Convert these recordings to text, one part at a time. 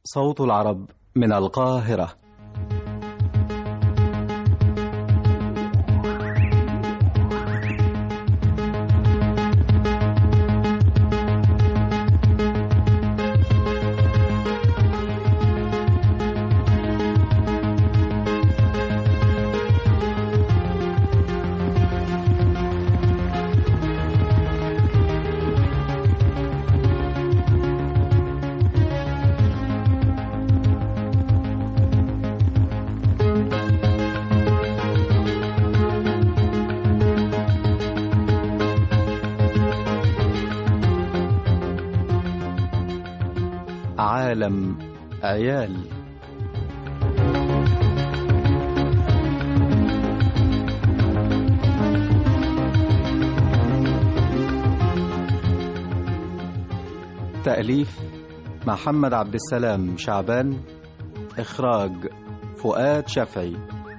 صوت العرب من القاهرة عالم عيال تأليف محمد عبد السلام شعبان إخراج فؤاد شفعي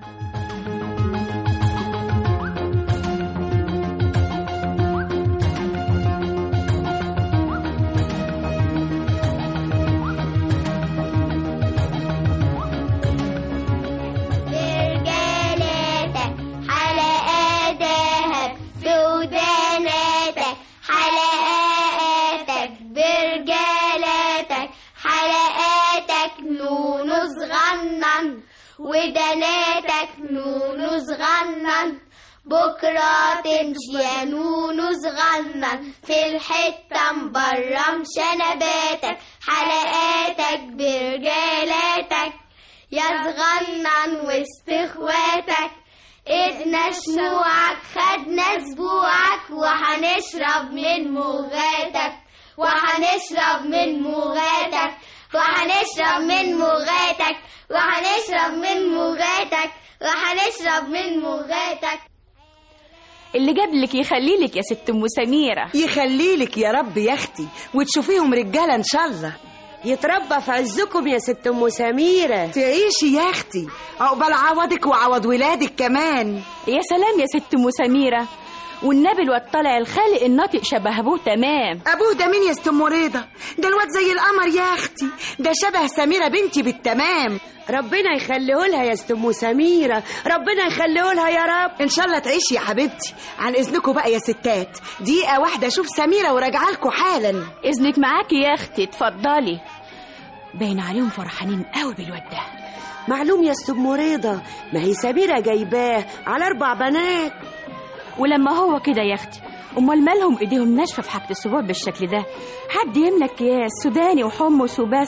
برجالاتك حلقات ذهب في وداناتك حلقاتك برجالاتك حلقاتك نون صغنن ودناتك نون صغنن بكرة تمشي يا نونو صغنن في الحتة مبرم شنباتك حلقاتك برجالاتك يا صغنن وسط اخواتك ايدنا شموعك خدنا سبوعك وهنشرب من مغاتك وهنشرب من مغاتك وهنشرب من مغاتك وهنشرب من مغاتك وهنشرب من مغاتك اللي جاب لك يخلي لك يا ست ام سميره يخليلك يا رب يا اختي وتشوفيهم رجاله ان شاء الله يتربى في عزكم يا ست ام سميره تعيشي يا اختي عقبال عوضك وعوض ولادك كمان يا سلام يا ست ام سميره والنبي الواد طالع الخالق الناطق شبه ابوه تمام ابوه ده مين يا ست ام رضا ده الواد زي القمر يا اختي ده شبه سميره بنتي بالتمام ربنا يخليه لها يا ست ام سميره ربنا يخليه لها يا رب ان شاء الله تعيشي يا حبيبتي عن اذنكم بقى يا ستات دقيقه واحده اشوف سميره وراجعه لكم حالا اذنك معاكي يا اختي اتفضلي باين عليهم فرحانين قوي بالواد ده معلوم يا ست ام رضا ما هي سميره جايباه على اربع بنات ولما هو كده يا اختي امال مالهم ايديهم ناشفه في حاجه السبوع بالشكل ده حد يملك اكياس سوداني وحمص وبس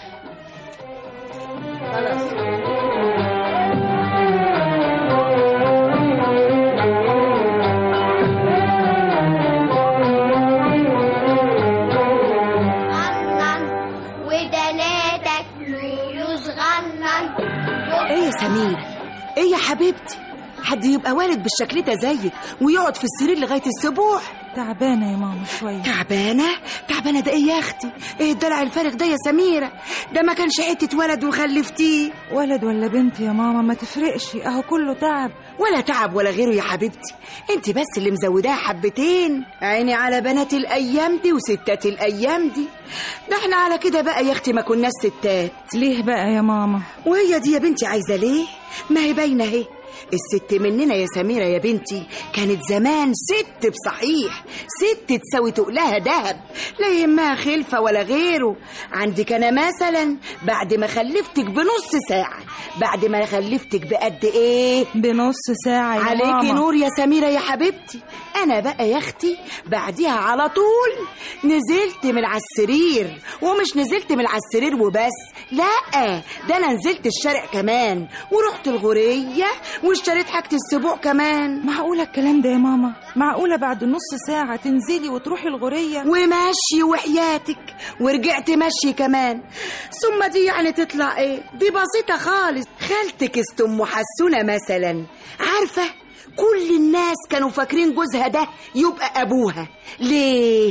غنن ودناتك نونو صغنن ايه يا سميره ايه يا حبيبتي حد يبقى والد بالشكل ده زيك ويقعد في السرير لغايه السبوع تعبانة يا ماما شوية تعبانه تعبانه ده ايه يا اختي ايه الدلع الفارغ ده يا سميره ده ما كانش حته ولد وخلفتيه ولد ولا بنت يا ماما ما تفرقش اهو كله تعب ولا تعب ولا غيره يا حبيبتي انت بس اللي مزوداها حبتين عيني على بنات الايام دي وستات الايام دي ده احنا على كده بقى يا اختي ما كناش ستات ليه بقى يا ماما وهي دي يا بنتي عايزه ليه ما هي باينه اهي الست مننا يا سميرة يا بنتي كانت زمان ست بصحيح ست تساوي تقلها دهب لا يهمها خلفة ولا غيره عندك أنا مثلا بعد ما خلفتك بنص ساعة بعد ما خلفتك بقد إيه بنص ساعة يا عليكي ماما نور يا سميرة يا حبيبتي أنا بقى يا أختي بعديها على طول نزلت من على السرير ومش نزلت من على السرير وبس لا ده أنا نزلت الشارع كمان ورحت الغورية واشتريت حاجة السبوع كمان معقولة الكلام ده يا ماما معقولة بعد نص ساعة تنزلي وتروحي الغورية ومشي وحياتك ورجعت مشي كمان ثم دي يعني تطلع ايه دي بسيطة خالص خالتك است ام حسونة مثلا عارفة كل الناس كانوا فاكرين جوزها ده يبقى ابوها ليه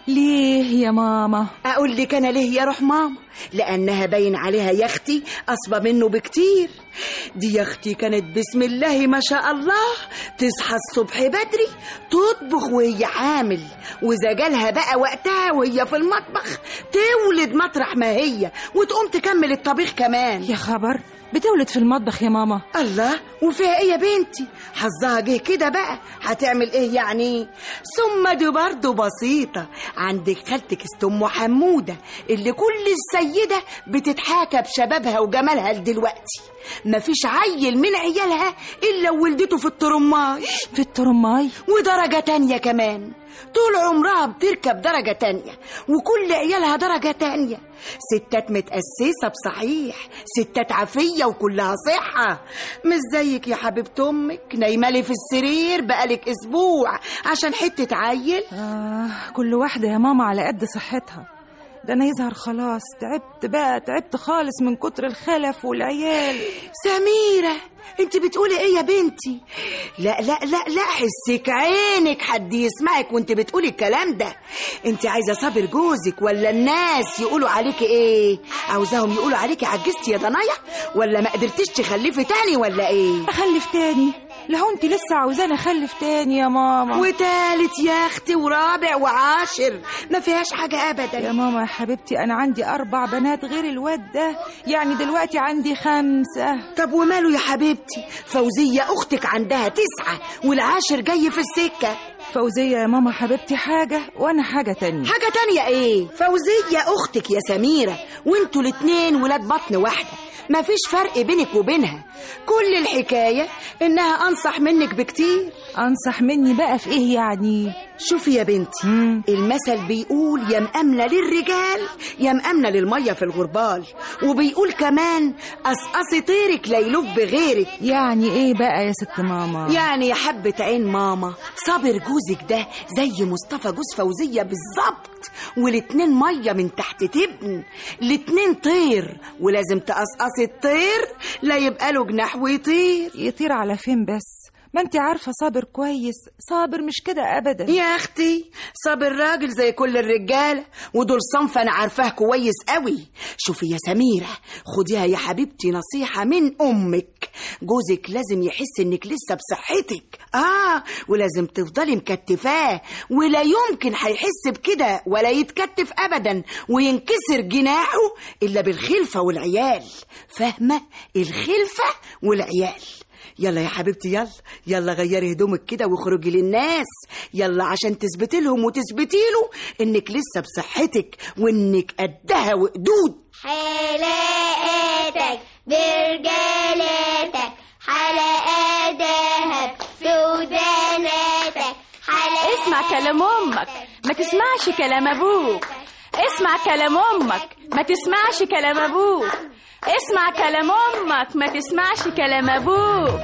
ليه يا ماما اقول لك انا ليه يا روح ماما لانها باين عليها يا اختي اصبى منه بكتير دي يا اختي كانت بسم الله ما شاء الله تصحى الصبح بدري تطبخ وهي حامل واذا جالها بقى وقتها وهي في المطبخ تولد مطرح ما هي وتقوم تكمل الطبيخ كمان يا خبر بتولد في المطبخ يا ماما الله وفيها ايه يا بنتي حظها جه كده بقى هتعمل ايه يعني ثم دي برضه بسيطة عندك خالتك است ام حمودة اللي كل السيدة بتتحاكى بشبابها وجمالها لدلوقتي مفيش عيل من عيالها الا ولدته في الترماي في الترماي ودرجة تانية كمان طول عمرها بتركب درجة تانية وكل عيالها درجة تانية ستات متأسسة بصحيح ستات عافية وكلها صحة مش زيك يا حبيبة أمك نايمة في السرير بقالك أسبوع عشان حتة عيل آه كل واحدة يا ماما على قد صحتها ده أنا يظهر خلاص تعبت بقى تعبت خالص من كتر الخلف والعيال سميرة انت بتقولي ايه يا بنتي لا لا لا لا حسك عينك حد يسمعك وانت بتقولي الكلام ده انت عايزه صابر جوزك ولا الناس يقولوا عليكي ايه عاوزاهم يقولوا عليكي عجزتي يا ضنايا ولا ما قدرتيش تخلفي تاني ولا ايه أخلف تاني لو أنت لسه عاوزاني أخلف تاني يا ماما وتالت يا اختي ورابع وعاشر ما فيهاش حاجه يا ابدا ماما يا حبيبتي أنا عندي أربع بنات غير الواد ده يعني دلوقتي عندي خمسة طب وماله يا حبيبتي فوزيه اختك عندها تسعه والعاشر جاي في السكه فوزية يا ماما حبيبتي حاجة وأنا حاجة تانية حاجة تانية ايه؟ فوزية اختك يا سميرة وانتوا الاتنين ولاد بطن واحدة مفيش فرق بينك وبينها كل الحكاية انها انصح منك بكتير أنصح مني بقى في إيه يعني شوفي يا بنتي مم. المثل بيقول يا مأمنة للرجال يا مأمنة للمية في الغربال وبيقول كمان قصقصي طيرك ليلوف بغيرك يعني إيه بقى يا ست ماما يعني يا حبة عين ماما صابر جوزك ده زي مصطفى جوز فوزية بالظبط والاتنين مية من تحت تبن الاتنين طير ولازم تقصقصي الطير لا يبقى له جناح ويطير يطير على فين بس ما انت عارفة صابر كويس صابر مش كده أبدا يا اختي صابر راجل زي كل الرجاله ودول صنف انا عارفاه كويس قوي شوفي يا سميره خديها يا حبيبتي نصيحه من امك جوزك لازم يحس انك لسه بصحتك اه ولازم تفضلي مكتفاه ولا يمكن هيحس بكده ولا يتكتف ابدا وينكسر جناحه الا بالخلفه والعيال فاهمه الخلفه والعيال يلا يا حبيبتي يلا يلا غيري هدومك كده واخرجي للناس يلا عشان تثبتي لهم وتثبتي له انك لسه بصحتك وانك قدها وقدود حلقاتك برجالاتك حلقات دهب في وداناتك حلقات اسمع كلام امك ما تسمعش كلام ابوك اسمع كلام امك ما تسمعش كلام ابوك اسمع كلام امك ما تسمعش كلام ابوك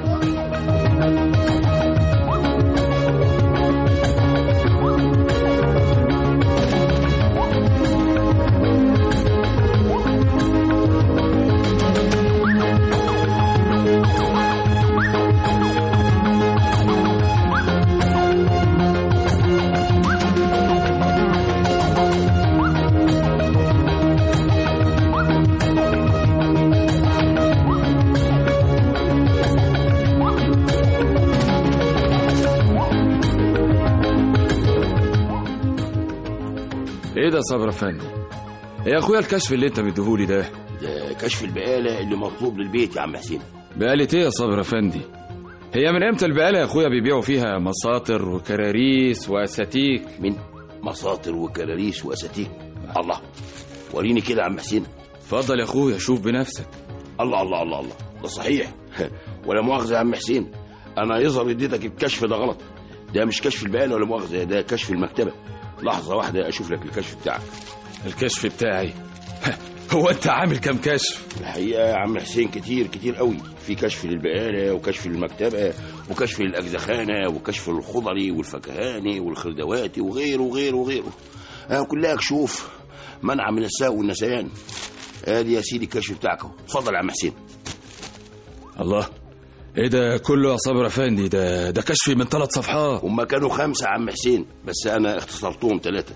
ايه ده صبر افندي يا اخويا الكشف اللي انت مديهولي ده ده كشف البقالة اللي مطلوب للبيت يا عم حسين بقالة ايه يا صبر افندي هي من امتى البقالة يا اخويا بيبيعوا فيها مساطر وكراريس واساتيك من مساطر وكراريس واساتيك الله وريني كده يا عم حسين اتفضل يا اخويا شوف بنفسك الله الله الله الله ده صحيح ولا مؤاخذة يا عم حسين أنا يظهر اديتك الكشف ده غلط ده مش كشف البقالة ولا مؤاخذة ده كشف المكتبة لحظة واحدة أشوف لك الكشف بتاعك الكشف بتاعي هو انت عامل كام كشف الحقيقة يا عم حسين كتير كتير قوي في كشف للبقالة وكشف للمكتبة وكشف للأجزخانة وكشف للخضري والفكهاني والخردواتي وغيره وغيره وغيره آه كلها كشوف منع من السهو والنسيان ادي يا سيدي الكشف بتاعك اهو اتفضل يا عم حسين الله ايه ده كله يا صبر افندي ده ده كشفي من ثلاث صفحات هما كانوا خمسة يا عم حسين بس أنا اختصرتهم ثلاثة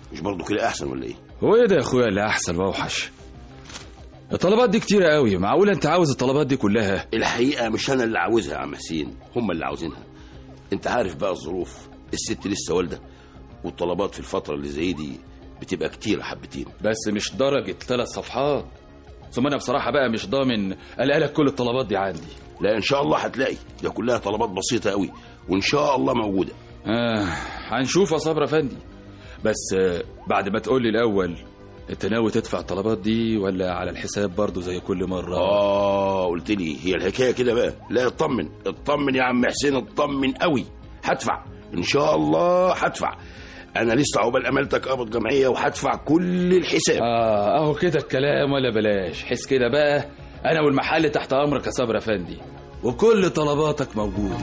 مش برضه كده احسن ولا ايه هو ايه ده يا اخويا اللي احسن واوحش الطلبات دي كتيرة قوي معقولة انت عاوز الطلبات دي كلها الحقيقه مش انا اللي عاوزها يا عم حسين هم اللي عاوزينها انت عارف بقى الظروف الست لسه والده والطلبات في الفتره اللي زي دي بتبقى كتير حبتين بس مش درجة ثلاث صفحات ثم انا بصراحة بقى مش ضامن الاقي كل الطلبات دي عندي لا ان شاء الله هتلاقي ده كلها طلبات بسيطه قوي وان شاء الله موجوده آه هنشوف يا صبر افندي بس آه بعد ما تقول لي الاول انت ناوي تدفع الطلبات دي ولا على الحساب برضه زي كل مرة اه قلت لي هي الحكايه كده بقى لا اطمن اطمن يا عم حسين اطمن قوي هدفع ان شاء الله هدفع انا لسه عقبال امالتك قبض جمعيه وهدفع كل الحساب اه اهو كده الكلام ولا بلاش حس كده بقى انا والمحل تحت امرك يا صبر افندي وكل طلباتك موجوده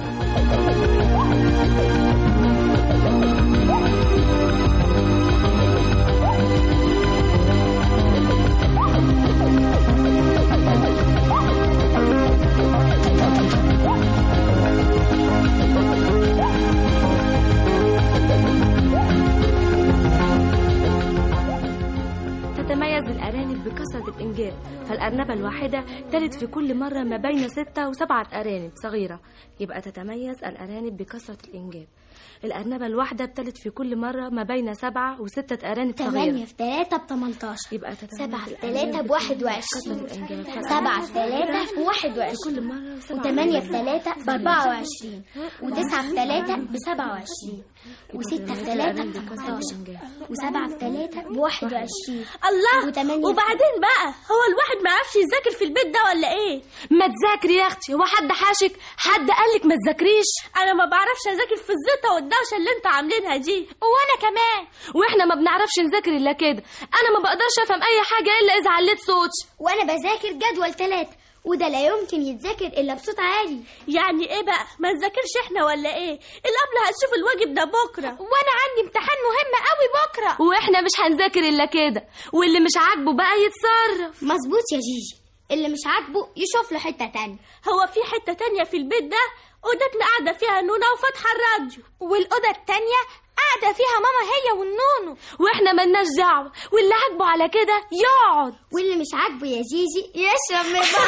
تتميز الأرانب بكثرة الإنجاب فالأرنبة الواحدة تلد في كل مرة ما بين ستة وسبعة أرانب صغيرة يبقى تتميز الأرانب بكثرة الإنجاب الأرنبة الواحدة بتلد في كل مرة ما بين سبعة وستة أرانب تمانية صغيرة في تلاتة بتمنتاشر يبقى تتميز سبعة في الأرانب تلاتة بواحد بكثرة وعشرين الإنجاب سبعة في تلاتة بواحد في وعشرين كل مرة سبعة وتمانية في أرانب. تلاتة بأربعة وعشرين وتسعة في تلاتة بسبعة وعشرين وستة في تلاتة بخمستاشر وسبعة في تلاتة بواحد وعشرين الله وتمانية وبعدين بقى هو الواحد ما يعرفش يذاكر في البيت ده ولا ايه ما تذاكري يا أختي هو حد حاشك حد قالك ما تذاكريش انا ما بعرفش اذاكر في الزيطه والدوشه اللي انتوا عاملينها دي وانا كمان واحنا ما بنعرفش نذاكر الا كده انا ما بقدرش افهم اي حاجه الا اذا عليت صوتي وأنا بذاكر جدول تلاتة وده لا يمكن يتذاكر إلا بصوت عالي يعني ايه بقى ما نذاكرش احنا ولا ايه الابله هتشوف الواجب ده بكره وانا عندي امتحان مهم قوي بكره واحنا مش هنذاكر الا كده واللي مش عاجبه بقى يتصرف مظبوط يا جيجي اللي مش عاجبه يشوف له حتة تانية هو في حته تانية في البيت ده اوضتنا قاعده فيها نونا وفاتحه الراديو والاوضه التانيه قاعده فيها ماما هي والنونو واحنا ملناش دعوه واللي عاجبه على كده يقعد واللي مش عاجبه يا جيجي يشرب من بعض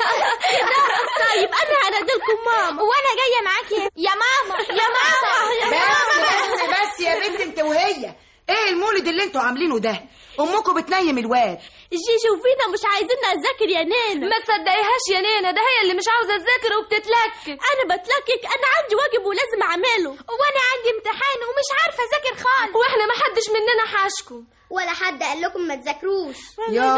طيب انا هنادلكم ماما وانا جايه معاكي يا ماما يا ماما يا بس بس بس يا بنت انت وهي ايه المولد اللي انتوا عاملينه ده امكم بتنيم الواد جيجي وفينا مش عايزين نذاكر يا نينا ما تصدقيهاش يا نينا ده هي اللي مش عاوزه تذاكر وبتتلكك انا بتلكك انا عندي واجب ولازم اعمله وانا عندي امتحان ومش عارفه اذاكر خالص واحنا ما حدش مننا حاشكم ولا حد قال لكم ما تذاكروش يا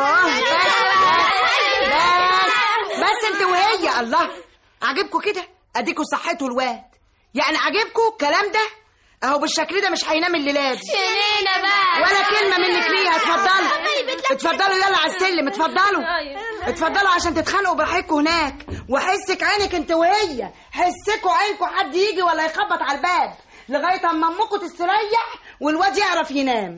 بس بس انت وهي الله عاجبكم كده اديكوا صحتوا الواد يعني عاجبكم الكلام ده اهو بالشكل ده مش هينام الليله دي نينا بقى ولا كلمه منك ليها اتفضلوا اتفضلوا يلا على السلم اتفضلوا اتفضلوا عشان تتخانقوا براحتكم هناك وحسك عينك انت وهي حسكوا عينكم حد يجي ولا يخبط على الباب لغايه اما امكم تستريح والواد يعرف ينام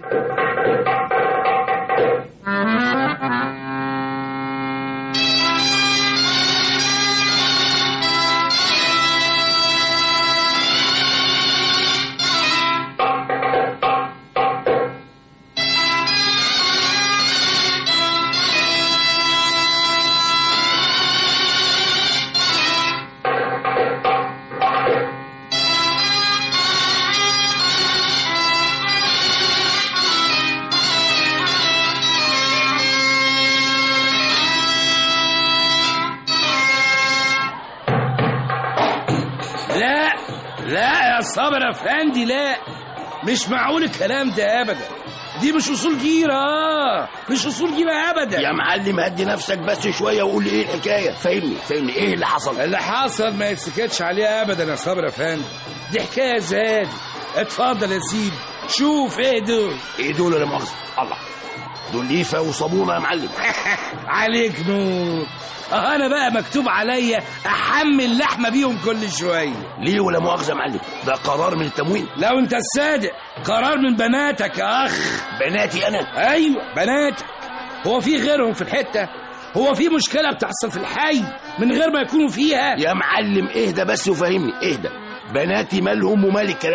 لا لا يا صابر افندي لا مش معقول الكلام ده ابدا دي مش اصول جيره مش اصول جيره ابدا يا معلم هدي نفسك بس شويه وقول لي ايه الحكايه فهمني فهمني ايه اللي حصل اللي حصل ما يتسكتش عليه ابدا يا صابر افندي دي حكايه زاد اتفضل يا سيدي شوف ايه دول ايه دول يا مؤاخذه الله دول ليفه وصابونه يا معلم عليك نور اه انا بقى مكتوب عليا احمل لحمه بيهم كل شويه ليه ولا مؤاخذه يا معلم ده قرار من التموين لو انت الصادق قرار من بناتك يا اخ بناتي انا ايوه بناتك هو في غيرهم في الحته هو في مشكله بتحصل في الحي من غير ما يكونوا فيها يا معلم اهدى بس وفهمني اهدى بناتي مالهم ومال الكلام ده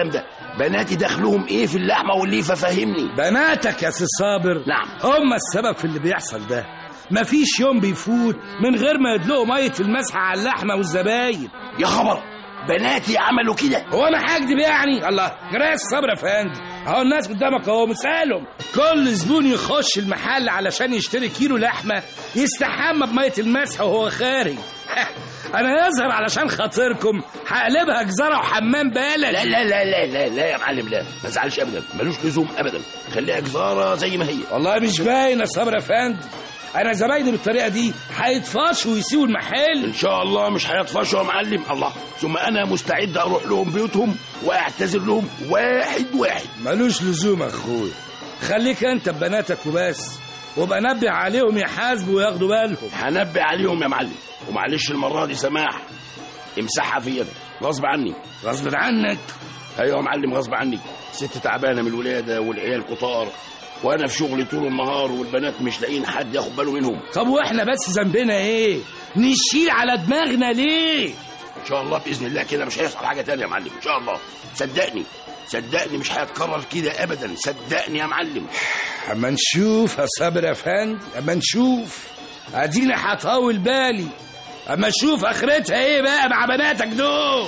بناتي دخلهم ايه في اللحمه والليفه فهمني بناتك يا سي صابر نعم هم السبب في اللي بيحصل ده مفيش يوم بيفوت من غير ما يدلقوا ميه المسح على اللحمه والزباين يا خبر بناتي عملوا كده هو انا هكدب يعني الله جراس صبر يا فندم اهو الناس قدامك اهو مسالهم كل زبون يخش المحل علشان يشتري كيلو لحمه يستحمى بميه المسح وهو خارج انا يظهر علشان خاطركم هقلبها جزره وحمام بلد لا لا لا لا لا لا يا معلم لا ما تزعلش ابدا ملوش لزوم ابدا خليها جزاره زي ما هي والله مش باين يا صبر يا فندم انا زبايني بالطريقه دي هيطفشوا ويسيبوا المحل ان شاء الله مش هيطفشوا يا معلم الله ثم انا مستعد اروح لهم بيوتهم واعتذر لهم واحد واحد ملوش لزوم يا اخويا خليك انت ببناتك وبس وابقى نبه عليهم يحاسبوا وياخدوا بالهم هنبه عليهم يا معلم ومعلش المره دي سماح امسحها في يدك غصب عني غصب عنك ايوه يا معلم غصب عني ست تعبانه من الولاده والعيال كتار وانا في شغلي طول النهار والبنات مش لاقيين حد ياخد باله منهم طب واحنا بس ذنبنا ايه نشيل على دماغنا ليه ان شاء الله باذن الله كده مش هيحصل حاجه تانية يا معلم ان شاء الله صدقني صدقني مش هيتكرر كده ابدا صدقني يا معلم اما نشوف يا صابر يا فندم اما نشوف اديني هطول بالي اما نشوف اخرتها ايه بقى مع بناتك دول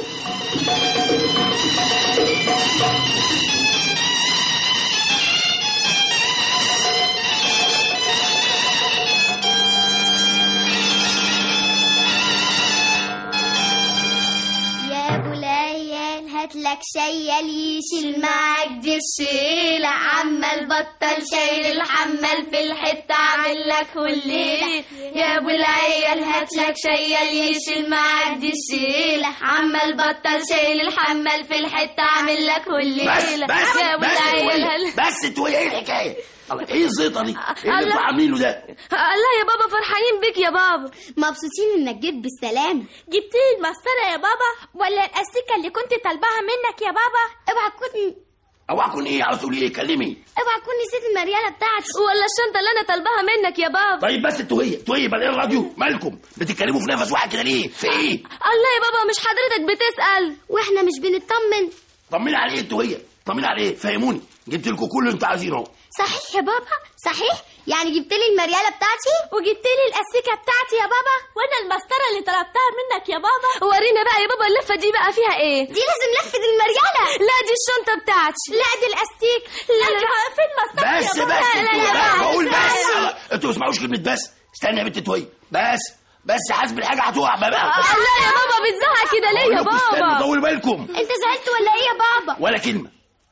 يا بليان هاتلك شيال يشيل معاك دي الشيلة عمال بطل شايل الحمال في الحتة عامل لك كلية يا ابو العيال هاتلك شيال يشيل معاك دي الشيلة عمال بطل شايل الحمال في الحتة عامل لك كلية بس بس يا ابو بس العيال توي هل- بس توي ايه الحكايه الله ايه الزيطه دي ايه اللي الله. انتوا عاملينه ده الله يا بابا فرحانين بيك يا بابا مبسوطين انك جيت بالسلامة جبت لي المسطرة يا بابا ولا الأستيكة اللي كنت طالباها منك يا بابا اوعى تكون اوعى اكون ايه عاوز تقولي ايه كلمي اوعى تكون نسيت المريالة بتاعتي ولا الشنطة اللي أنا طالباها منك يا بابا طيب بس توي توي بل ايه الراديو مالكم بتتكلموا في نفس واحد كده ليه في ايه الله يا بابا مش حضرتك بتسأل واحنا مش بنطمن طمني على ايه توي طمني على ايه فهموني جبت لكم كل اللي انتوا عايزينه اهو صحيح يا بابا صحيح يعني جبت لي المريالة بتاعتي وجبت لي الأستيكة بتاعتي يا بابا وأنا المسطرة اللي طلبتها منك يا بابا ورينا بقى يا بابا اللفة دي بقى فيها ايه دي لازم لفة المريالة لا دي الشنطة بتاعتي لا دي الأستيك لا دي فين المسطرة بس يا بابا بس لا انتوا يا بقى بابا بقول لا بس لا. الله، انتوا ما تسمعوش كلمه بس استنى يا بنت توي بس بس حاسب الحاجه هتقع بقى الله يا بابا بتزعق كده ليه يا بقول لكم استنوا، بابا طولوا بالكم انت زعلت ولا ايه يا بابا ولا كلمه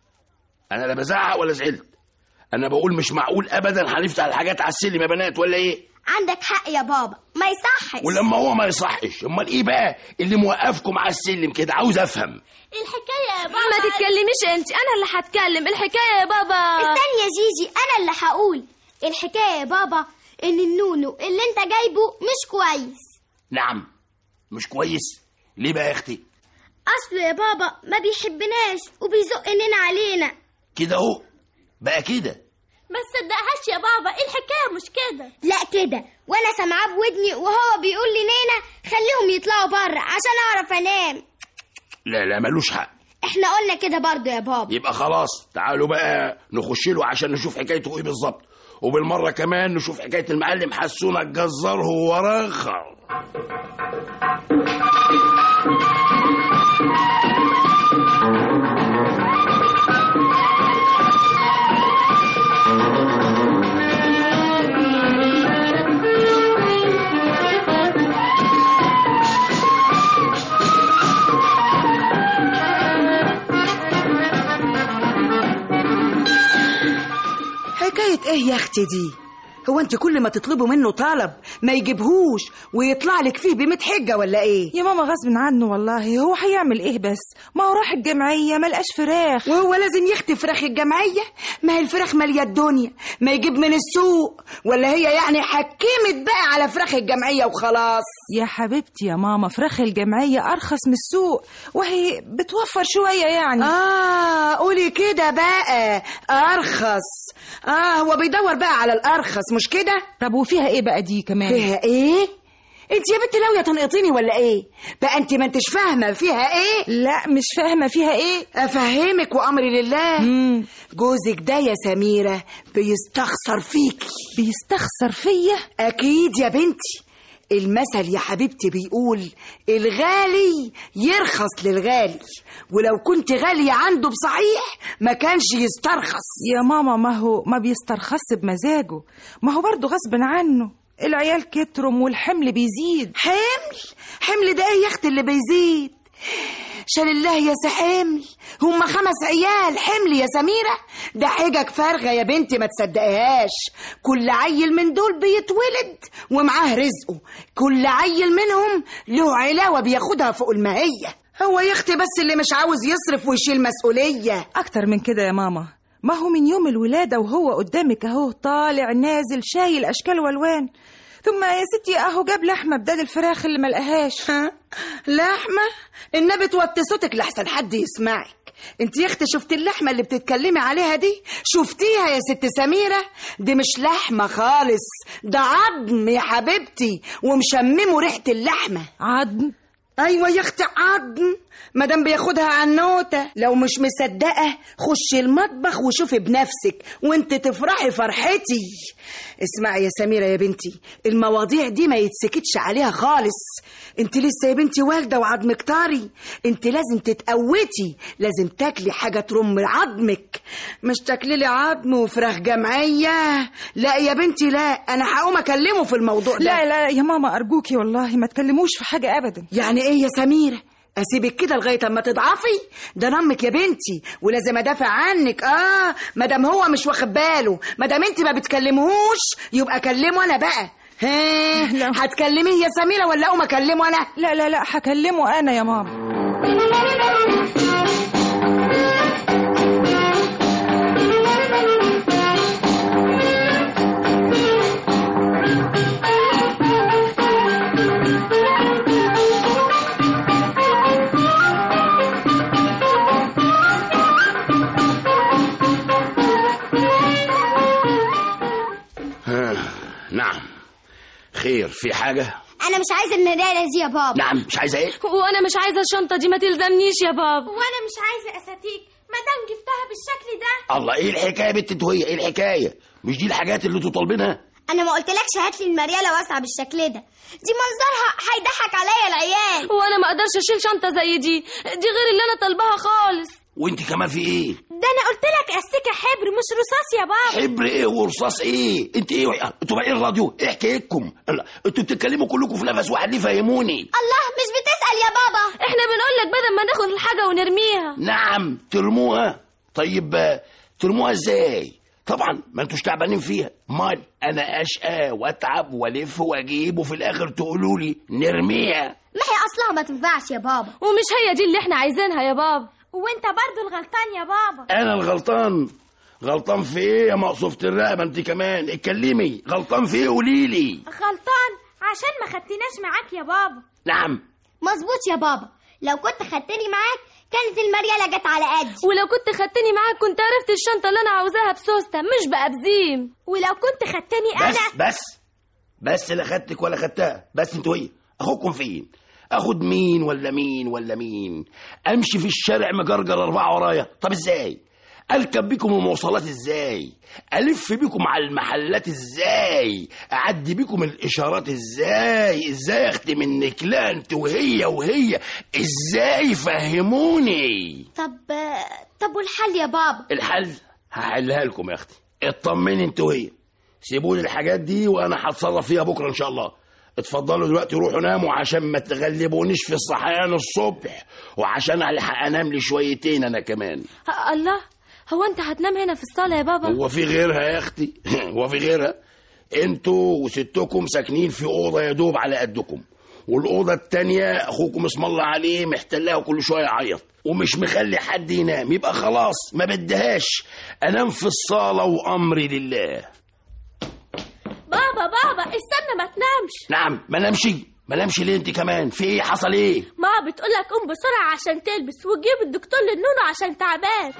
انا لا بزعق ولا زعلت انا بقول مش معقول ابدا هنفتح الحاجات على السلم يا بنات ولا ايه عندك حق يا بابا ما يصحش ولما هو ما يصحش امال ايه بقى اللي موقفكم على السلم كده عاوز افهم الحكاية يا بابا ما تتكلميش انت انا اللي هتكلم الحكاية يا بابا استني يا جيجي انا اللي هقول الحكايه يا بابا ان النونو اللي انت جايبه مش كويس نعم مش كويس ليه بقى يا اختي اصله يا بابا ما بيحبناش وبيزق اننا علينا كده اهو بقى كده ما تصدقهاش يا بابا الحكاية مش كده لا كده وانا سامعاه بودني وهو بيقول لي نينا خليهم يطلعوا بره عشان اعرف انام لا لا ملوش حق احنا قلنا كده برضو يا بابا يبقى خلاص تعالوا بقى نخش له عشان نشوف حكايته ايه بالظبط وبالمره كمان نشوف حكايه المعلم حسونه الجزار هو رخر حكاية ايه يا اختي دي هو انت كل ما تطلبوا منه طلب ما يجيبهوش ويطلع لك فيه بميت حجة ولا ايه يا ماما غصب عنه والله هو هيعمل ايه بس ما هو راح الجمعية ما لقاش فراخ وهو لازم يختي فراخ الجمعية ما هي الفراخ مالية الدنيا ما يجيب من السوق ولا هي يعني حكمت بقى على فراخ الجمعية وخلاص يا حبيبتي يا ماما فراخ الجمعية أرخص من السوق وهي بتوفر شوية يعني اه قولي كده بقى ارخص اه هو بيدور بقى على الارخص مش كده طب وفيها ايه بقى دي كمان فيها ايه انت يا بنت ناويه تنقطيني ولا ايه بقى انت ما انتش فاهمه فيها ايه لا مش فاهمه فيها ايه افهمك وامري لله مم. جوزك ده يا سميره بيستخسر فيكي بيستخسر فيا اكيد يا بنتي المثل يا حبيبتي بيقول الغالي يرخص للغالي ولو كنت غالية عنده بصحيح ما كانش يسترخص يا ماما ما هو ما بيسترخص بمزاجه ما هو برضه غصب عنه العيال كترم والحمل بيزيد حمل حمل ده ايه يا اختي اللي بيزيد شال الله يا سي حمل هما خمس عيال حمل يا سميرة ده حجج فارغة يا بنتي ما تصدقيهاش كل عيل من دول بيتولد ومعاه رزقه كل عيل منهم له علاوة بياخدها فوق المهية هو يا اختي بس اللي مش عاوز يصرف ويشيل مسؤولية اكتر من كده يا ماما ما هو من يوم الولادة وهو قدامك اهو طالع نازل شايل اشكال والوان ثم يا ستي اهو جاب لحمه بدل الفراخ اللي ملقاهاش ها لحمة النبي توطي صوتك لحسن حد يسمعك انت يا اختي شفتي اللحمة اللي بتتكلمي عليها دي شفتيها يا ست سميرة دي مش لحمة خالص ده عظم يا حبيبتي ومشممه ريحة اللحمة عظم ايوه يا اختي عظم مادام بياخدها عنوته لو مش مصدقه خشي المطبخ وشوفي بنفسك وانت تفرحي فرحتي اسمعي يا سميره يا بنتي المواضيع دي ما يتسكتش عليها خالص انت لسه يا بنتي والده وعظمك طري انت لازم تتقوتي لازم تاكلي حاجه ترم عظمك مش تاكلي لي عظم وفراخ جمعيه لا يا بنتي لا انا هقوم اكلمه في الموضوع ده لا لا يا ماما ارجوكي والله ما تكلموش في حاجه ابدا يعني ايه يا سميره اسيبك كده لغايه اما تضعفي ده نمك يا بنتي ولازم ادافع عنك اه مادام هو مش واخد باله مادام انت ما بتكلمهوش يبقى كلمه انا بقى ها هتكلميه يا سميره ولا اقوم اكلمه انا لا لا لا هكلمه انا يا ماما ها، نعم خير في حاجة انا مش عايزه الندالة دي يا بابا نعم مش عايزة ايه وانا مش عايزه الشنطه دي ما تلزمنيش يا بابا وانا مش عايزه اساتيك ما دام جبتها بالشكل ده الله ايه الحكاية يا بنت انتوا هي ايه الحكاية مش دي الحاجات اللي انتوا طالبينها انا ما قلتلكش هات لي المريالة واسعة بالشكل ده دي منظرها هيضحك عليا العيال وانا ما اقدرش اشيل شنطه زي دي دي غير اللي انا طالباها خالص وانت كمان في ايه ده انا قلت لك استكه حبر مش رصاص يا بابا حبر ايه ورصاص ايه انت ايه انتوا بقى ايه الراديو ايه حكايتكم الله، انتوا بتتكلموا كلكم في نفس واحد ليه فهموني الله مش بتسأل يا بابا احنا بنقول لك بدل ما ناخد الحاجه ونرميها نعم ترموها طيب آه، ترموها ازاي طبعا ما انتوش تعبانين فيها مال انا اشقى واتعب والف واجيب وفي الاخر تقولوا لي نرميها ما هي اصلها ما تنفعش يا بابا ومش هي دي اللي احنا عايزينها يا بابا وانت برضو الغلطان يا بابا انا الغلطان غلطان في ايه يا مقصوفة الرقبة انت كمان اتكلمي غلطان في ايه قولي لي غلطان عشان ما خدتناش معاك يا بابا نعم مظبوط يا بابا لو كنت خدتني معاك كانت المريالة جت على قدي ولو كنت خدتني معاك كنت عرفت الشنطه اللي انا عاوزاها بسوسته مش بقى بزيم ولو كنت خدتني بس انا بس بس لا خدتك ولا خدتها بس انتوا ايه اخوكم فين اخد مين ولا مين ولا مين امشي في الشارع مجرجر اربعه ورايا طب ازاي اركب بيكم المواصلات ازاي الف بيكم على المحلات ازاي اعدي بيكم الاشارات ازاي ازاي اختم النكله انت وهي وهي ازاي فهموني طب طب والحل يا بابا الحل هحلها لكم يا اختي اطمني انت وهي سيبوا لي الحاجات دي وانا هتصرف فيها بكره ان شاء الله اتفضلوا دلوقتي روحوا ناموا عشان ما تغلبونيش في الصحيان الصبح وعشان الحق انام لي شويتين انا كمان ه- الله هو انت هتنام هنا في الصاله يا بابا هو في غيرها يا اختي هو في غيرها انتوا وستكم ساكنين في اوضه يا دوب على قدكم والاوضه التانية اخوكم اسم الله عليه محتلها وكل شويه يعيط ومش مخلي حد ينام يبقى خلاص ما بدهاش انام في الصاله وامري لله بابا بابا استنى ما تنامش نعم ما نمشي ما نمشي ليه انت كمان في ايه حصل ايه ما بتقولك قوم بسرعة عشان تلبس وتجيب الدكتور للنونو عشان تعبان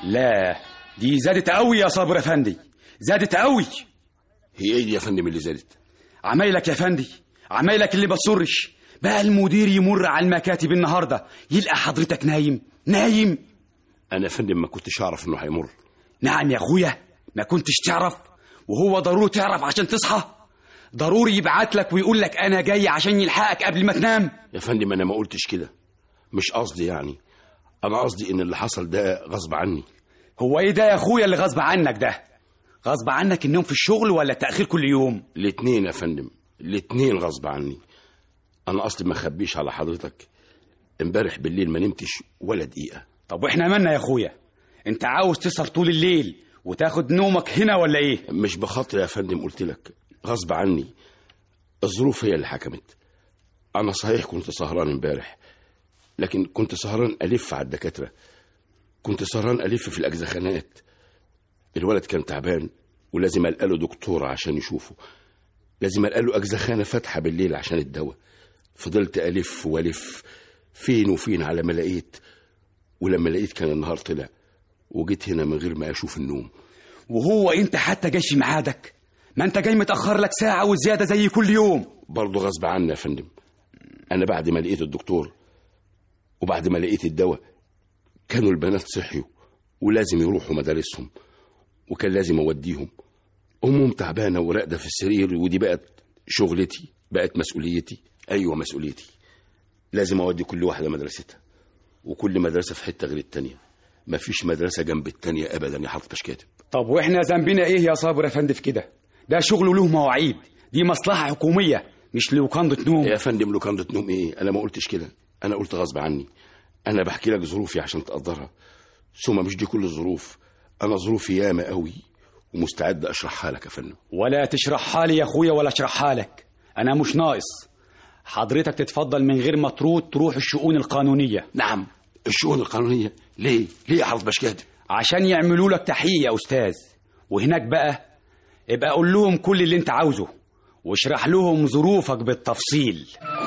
لا دي زادت قوي يا صابر افندي زادت قوي هي ايه دي يا فندم اللي زادت عمايلك يا فندي عمايلك اللي بتصرش بقى المدير يمر على المكاتب النهارده يلقى حضرتك نايم نايم انا يا فندم ما كنتش اعرف انه هيمر نعم يا اخويا ما كنتش تعرف وهو ضروري تعرف عشان تصحى ضروري يبعت لك ويقول لك انا جاي عشان يلحقك قبل ما تنام يا فندم انا ما قلتش كده مش قصدي يعني انا قصدي ان اللي حصل ده غصب عني هو ايه ده يا اخويا اللي غصب عنك ده غصب عنك النوم في الشغل ولا التاخير كل يوم الاتنين يا فندم الاتنين غصب عني انا اصلي ما اخبيش على حضرتك امبارح بالليل ما نمتش ولا دقيقه طب واحنا مالنا يا اخويا انت عاوز تسهر طول الليل وتاخد نومك هنا ولا ايه مش بخاطري يا فندم قلت لك غصب عني الظروف هي اللي حكمت انا صحيح كنت سهران امبارح لكن كنت سهران الف على الدكاتره كنت سهران الف في الاجزخانات الولد كان تعبان ولازم القى له دكتور عشان يشوفه لازم القى له اجزخانه فاتحه بالليل عشان الدواء فضلت الف والف فين وفين على ما لقيت ولما لقيت كان النهار طلع وجيت هنا من غير ما اشوف النوم وهو انت حتى جاي في ميعادك ما انت جاي متاخر لك ساعه وزياده زي كل يوم برضه غصب عني يا فندم انا بعد ما لقيت الدكتور وبعد ما لقيت الدواء كانوا البنات صحيوا ولازم يروحوا مدارسهم وكان لازم اوديهم امهم تعبانه وراقده في السرير ودي بقت شغلتي بقت مسؤوليتي ايوه مسؤوليتي لازم اودي كل واحده مدرستها وكل مدرسه في حته غير التانيه مفيش مدرسه جنب التانيه ابدا يا حضرتك كاتب طب واحنا ذنبنا ايه يا صابر يا فندم في كده ده شغل له مواعيد دي مصلحه حكوميه مش لوكانده نوم يا فندم لوكانده نوم ايه انا ما قلتش كده انا قلت غصب عني انا بحكي لك ظروفي عشان تقدرها ثم مش دي كل الظروف انا ظروفي ياما قوي ومستعد اشرحها لك يا فندم ولا تشرحها لي يا اخويا ولا اشرحها لك انا مش ناقص حضرتك تتفضل من غير ما تروح تروح الشؤون القانونيه نعم الشؤون القانونيه ليه ليه يا حضرتك كاتب عشان يعملوا لك تحقيق يا استاذ وهناك بقى ابقى قول لهم كل اللي انت عاوزه واشرح لهم ظروفك بالتفصيل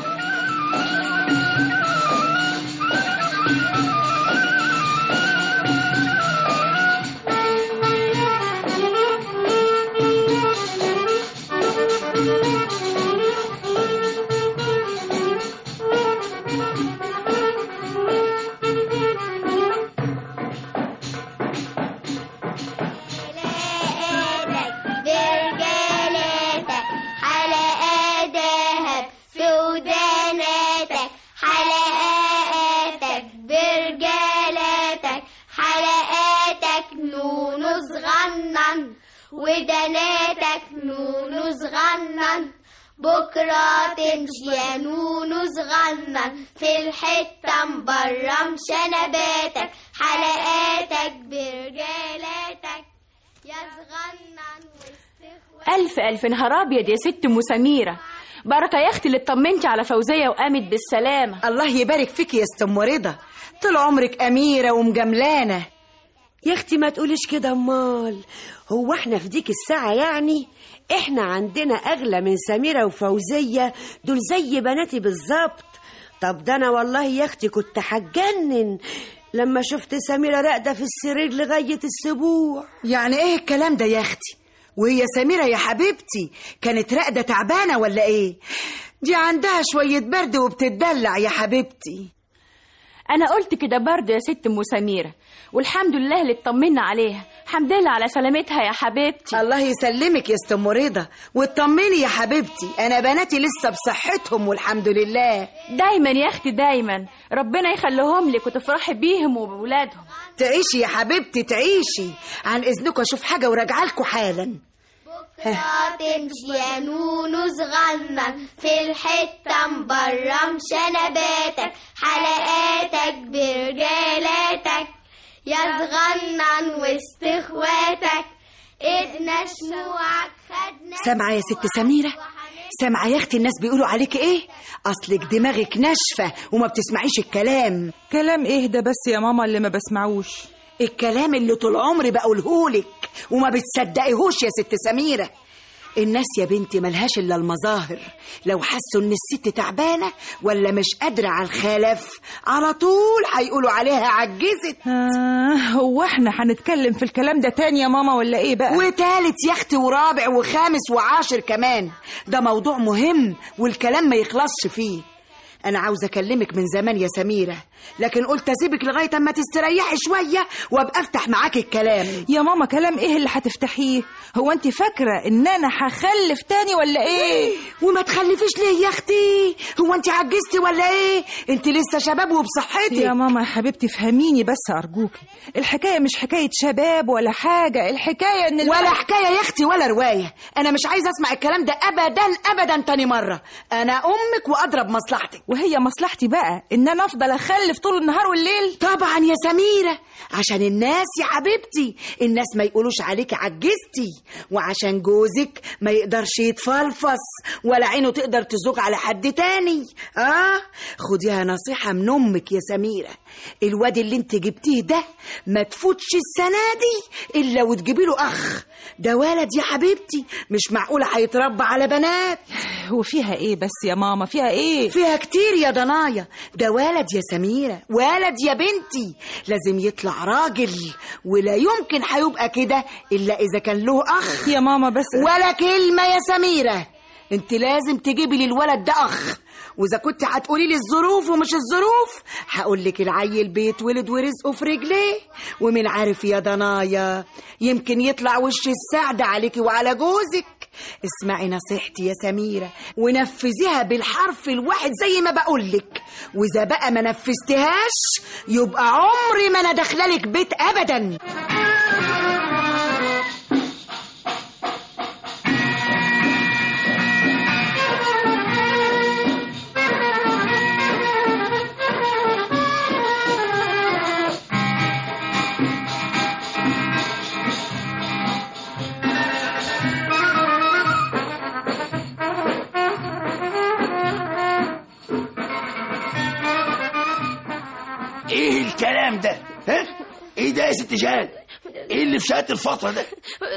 حلقاتك برجالاتك حلقات دهب في وداناتك حلقاتك برجالاتك حلقاتك نون صغنن ودناتك نون صغنن بكرة تمشي يا نونو صغنن في الحتة مبرم شنباتك حلقاتك برجالاتك يا صغنن ألف ألف نهار أبيض يا ست أم سميرة بركة يا أختي اللي اطمنتي على فوزية وقامت بالسلامة الله يبارك فيك يا ست ام رضا طول عمرك اميره ومجملانه يا اختي ما تقوليش كده امال هو احنا في ديك الساعة يعني احنا عندنا اغلى من سميرة وفوزية دول زي بناتي بالظبط طب ده انا والله يا اختي كنت هتجنن لما شفت سميرة راقدة في السرير لغاية السبوع يعني ايه الكلام ده يا اختي وهي سميرة يا حبيبتي كانت راقدة تعبانة ولا ايه دي عندها شوية برد وبتدلع يا حبيبتي أنا قلت كده برضه يا ست أم سميرة والحمد لله اللي اطمنا عليها الحمد لله على سلامتها يا حبيبتي الله يسلمك يا ست ام رضا واطمني يا حبيبتي انا بناتي لسه بصحتهم والحمد لله دايما يا أختي دايما ربنا يخليهم لك وتفرحي بيهم وبولادهم تعيشي يا حبيبتي تعيشي عن اذنكم اشوف حاجه وراجعه لكم حالا بكرة تمشي يا نونو صغنن في الحتة مبرم شنباتك حلقاتك برجالاتك يا صغنن وسط اخواتك ايدنا شموعك خدنا سامعه يا ست سميره سامعه يا اختي الناس بيقولوا عليك ايه اصلك دماغك ناشفه وما بتسمعيش الكلام كلام ايه ده بس يا ماما اللي ما بسمعوش الكلام اللي طول عمري بقولهولك وما بتصدقيهوش يا ست سميره الناس يا بنتي ملهاش الا المظاهر لو حسوا ان الست تعبانه ولا مش قادره على الخلف على طول هيقولوا عليها عجزت آه هو احنا هنتكلم في الكلام ده تاني يا ماما ولا ايه بقى وتالت يا اختي ورابع وخامس وعاشر كمان ده موضوع مهم والكلام ما يخلصش فيه انا عاوزه اكلمك من زمان يا سميره لكن قلت اسيبك لغايه اما تستريحي شويه وابقى افتح معاك الكلام يا ماما كلام ايه اللي هتفتحيه هو انت فاكره ان انا هخلف تاني ولا ايه وما تخلفيش ليه يا اختي هو انت عجزتي ولا ايه انت لسه شباب وبصحتك يا ماما يا حبيبتي فهميني بس ارجوكي الحكايه مش حكايه شباب ولا حاجه الحكايه ان ولا حكايه يا اختي ولا روايه انا مش عايزه اسمع الكلام ده ابدا ابدا تاني مره انا امك واضرب مصلحتك وهي مصلحتي بقى ان انا افضل اخلف طول النهار والليل طبعا يا سميره عشان الناس يا حبيبتي الناس ما يقولوش عليك عجزتي وعشان جوزك ما يقدرش يتفلفص ولا عينه تقدر تزوغ على حد تاني اه خديها نصيحه من امك يا سميره الواد اللي انت جبتيه ده ما تفوتش السنه دي الا وتجيبي له اخ ده ولد يا حبيبتي مش معقوله هيتربى على بنات وفيها ايه بس يا ماما فيها ايه فيها كتير يا ضنايا ده ولد يا سميرة ولد يا بنتي لازم يطلع راجل ولا يمكن هيبقى كده إلا إذا كان له أخ يا ماما بس ولا كلمة يا سميرة انت لازم تجيبي للولد ده أخ وإذا كنت هتقولي لي الظروف ومش الظروف هقول لك العيل بيتولد ورزقه في رجليه ومن عارف يا ضنايا يمكن يطلع وش السعد عليكي وعلى جوزك اسمعي نصيحتي يا سميرة ونفذيها بالحرف الواحد زي ما بقولك وإذا بقى ما نفذتهاش يبقى عمري ما أنا داخلالك بيت أبدا ايه الكلام ده ها ايه ده يا ست جان ايه اللي في شهاده الفتره ده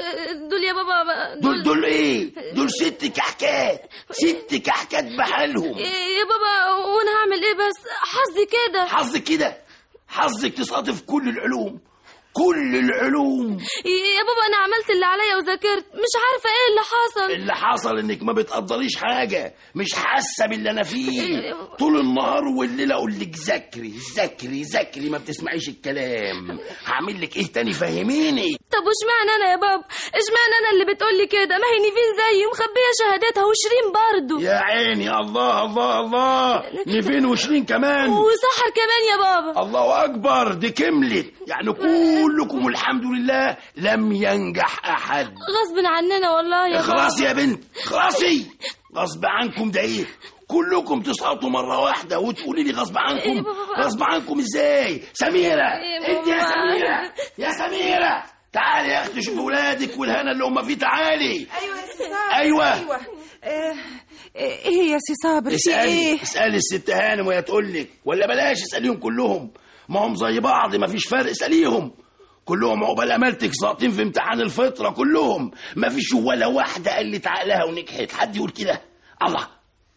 دول يا بابا دول دول ايه دول ست كحكات ست كحكات بحالهم يا بابا وانا هعمل ايه بس حظي كده حظك كده حظك تسقطي في كل العلوم كل العلوم يا بابا انا عملت اللي عليا وذاكرت مش عارفه ايه اللي حصل اللي حصل انك ما بتقدريش حاجه مش حاسه باللي انا فيه طول النهار والليل اقول لك ذاكري ذاكري ذاكري ما بتسمعيش الكلام هعمل لك ايه تاني فهميني طب واشمعنى انا يا بابا اشمعنى انا اللي بتقول لي كده ما هي نيفين زيي ومخبيه شهادتها وشيرين برضو يا عيني الله الله الله نيفين وشيرين كمان وسحر كمان يا بابا الله اكبر دي كملت يعني كلكم الحمد لله لم ينجح احد غصب عننا والله يا بابا خلاص يا بنت خلاصي غصب عنكم ده ايه كلكم تسقطوا مرة واحدة وتقولي لي غصب عنكم غصب عنكم ازاي سميرة انت يا سميرة يا سميرة تعالي يا اختي شوفي ولادك والهنا اللي هم فيه تعالي ايوه يا سي صابر أيوة. ايوه آه، ايه يا سي صابر في اسألي ايه اسألي الست هانم وهي تقول لك ولا بلاش اسأليهم كلهم ما هم زي بعض ما فيش فرق اسأليهم كلهم عقبال امالتك ساقطين في امتحان الفطره كلهم ما فيش ولا واحده قلت عقلها ونجحت حد يقول كده الله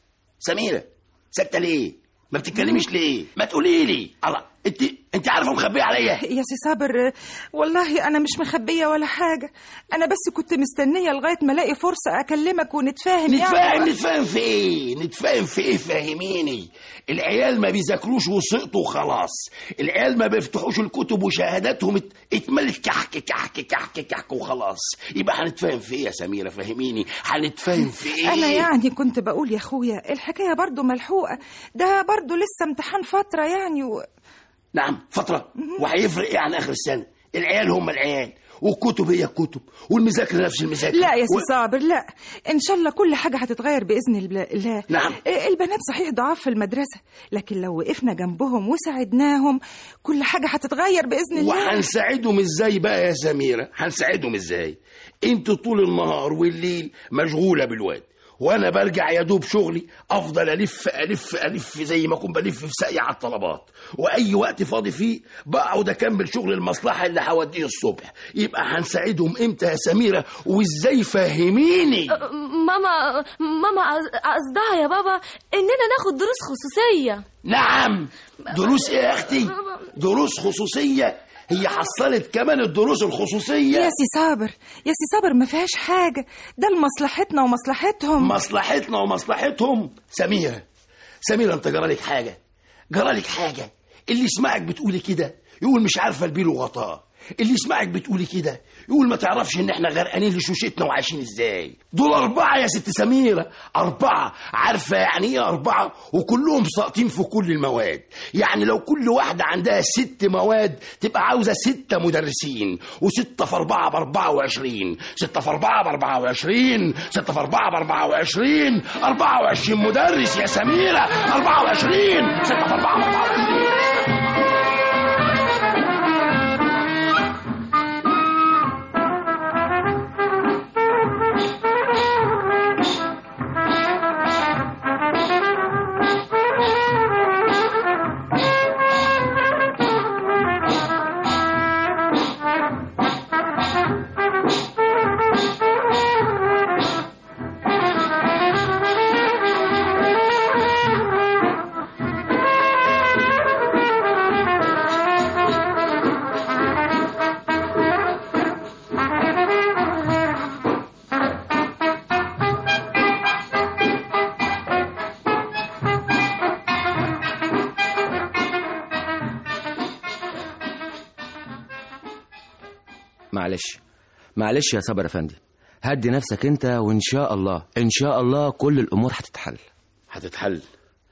سميره ساكته ليه ما بتتكلميش ليه ما تقولي لي الله انت انت عارفه مخبيه عليا يا سي صابر آه، والله انا مش مخبيه ولا حاجه انا بس كنت مستنيه لغايه ما الاقي فرصه اكلمك ونتفاهم نتفاهم يعني نتفاهم في ايه نتفاهم في ايه فهميني العيال ما بيذاكروش وسقطوا خلاص العيال ما بيفتحوش الكتب وشهاداتهم ات- اتملت كحك كحك كحك كحك وخلاص يبقى هنتفاهم في ايه يا سميره فهميني هنتفاهم في ايه انا يعني كنت بقول يا اخويا الحكايه برضو ملحوقه ده برضو لسه امتحان فتره يعني و... نعم فترة وهيفرق ايه عن اخر السنة العيال هم العيال والكتب هي الكتب والمذاكرة نفس المذاكرة لا يا سي و- صابر لا ان شاء الله كل حاجه هتتغير باذن الب- الله نعم. إيه، البنات صحيح ضعاف في المدرسه لكن لو وقفنا جنبهم وساعدناهم كل حاجه هتتغير باذن الله وهنساعدهم ازاي بقى يا سميرة هنساعدهم ازاي انت طول النهار والليل مشغولة بالواد وانا برجع يا دوب شغلي افضل الف الف الف زي ما اكون بلف في ساقية على الطلبات واي وقت فاضي فيه بقعد اكمل شغل المصلحه اللي هوديه الصبح يبقى هنساعدهم امتى يا سميره وازاي فهميني ماما ماما قص- قصدها يا بابا اننا ناخد دروس خصوصيه نعم دروس ايه يا اختي دروس خصوصيه هي حصلت كمان الدروس الخصوصيه يا سي صابر يا سي صابر ما فيهاش حاجة ده لمصلحتنا ومصلحتهم مصلحتنا ومصلحتهم سميرة سميرة انت جرالك حاجة جرالك حاجة اللي يسمعك بتقولي كده يقول مش عارفة البيل وغطاه اللي يسمعك بتقولي كده يقول ما تعرفش ان احنا غرقانين لشوشتنا وعايشين ازاي دول اربعة يا ست سميرة اربعة عارفة يعني ايه اربعة وكلهم ساقطين في كل المواد يعني لو كل واحدة عندها ست مواد تبقى عاوزة ستة مدرسين وستة في اربعة باربعة وعشرين ستة في اربعة باربعة وعشرين ستة في اربعة باربعة وعشرين اربعة وعشرين مدرس يا سميرة اربعة وعشرين ستة في اربعة باربعة وعشرين معلش معلش يا صابر افندي هدي نفسك انت وان شاء الله ان شاء الله كل الامور هتتحل هتتحل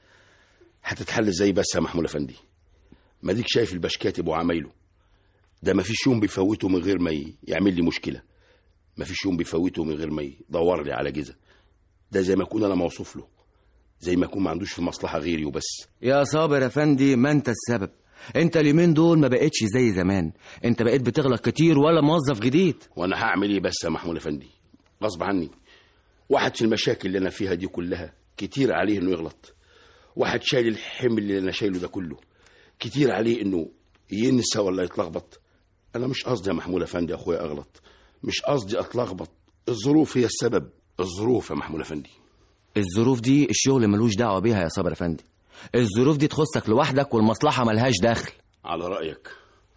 هتتحل ازاي بس يا محمود افندي ما ديك شايف البشكاتب وعمايله ده ما فيش يوم بيفوته من غير ما ي- يعمل لي مشكله ما فيش يوم بيفوته من غير ما يدور لي على جزء ده زي ما اكون انا موصوف له زي ما اكون ما عندوش في مصلحه غيري وبس يا صابر افندي ما انت السبب انت اليومين دول ما بقتش زي زمان انت بقيت بتغلط كتير ولا موظف جديد وانا هعمل ايه بس يا محمود افندي غصب عني واحد في المشاكل اللي انا فيها دي كلها كتير عليه انه يغلط واحد شايل الحمل اللي انا شايله ده كله كتير عليه انه ينسى ولا يتلخبط انا مش قصدي يا محمود افندي يا اخويا اغلط مش قصدي اتلخبط الظروف هي السبب الظروف يا محمود افندي الظروف دي الشغل ملوش دعوه بيها يا صابر افندي الظروف دي تخصك لوحدك والمصلحه ملهاش دخل على رايك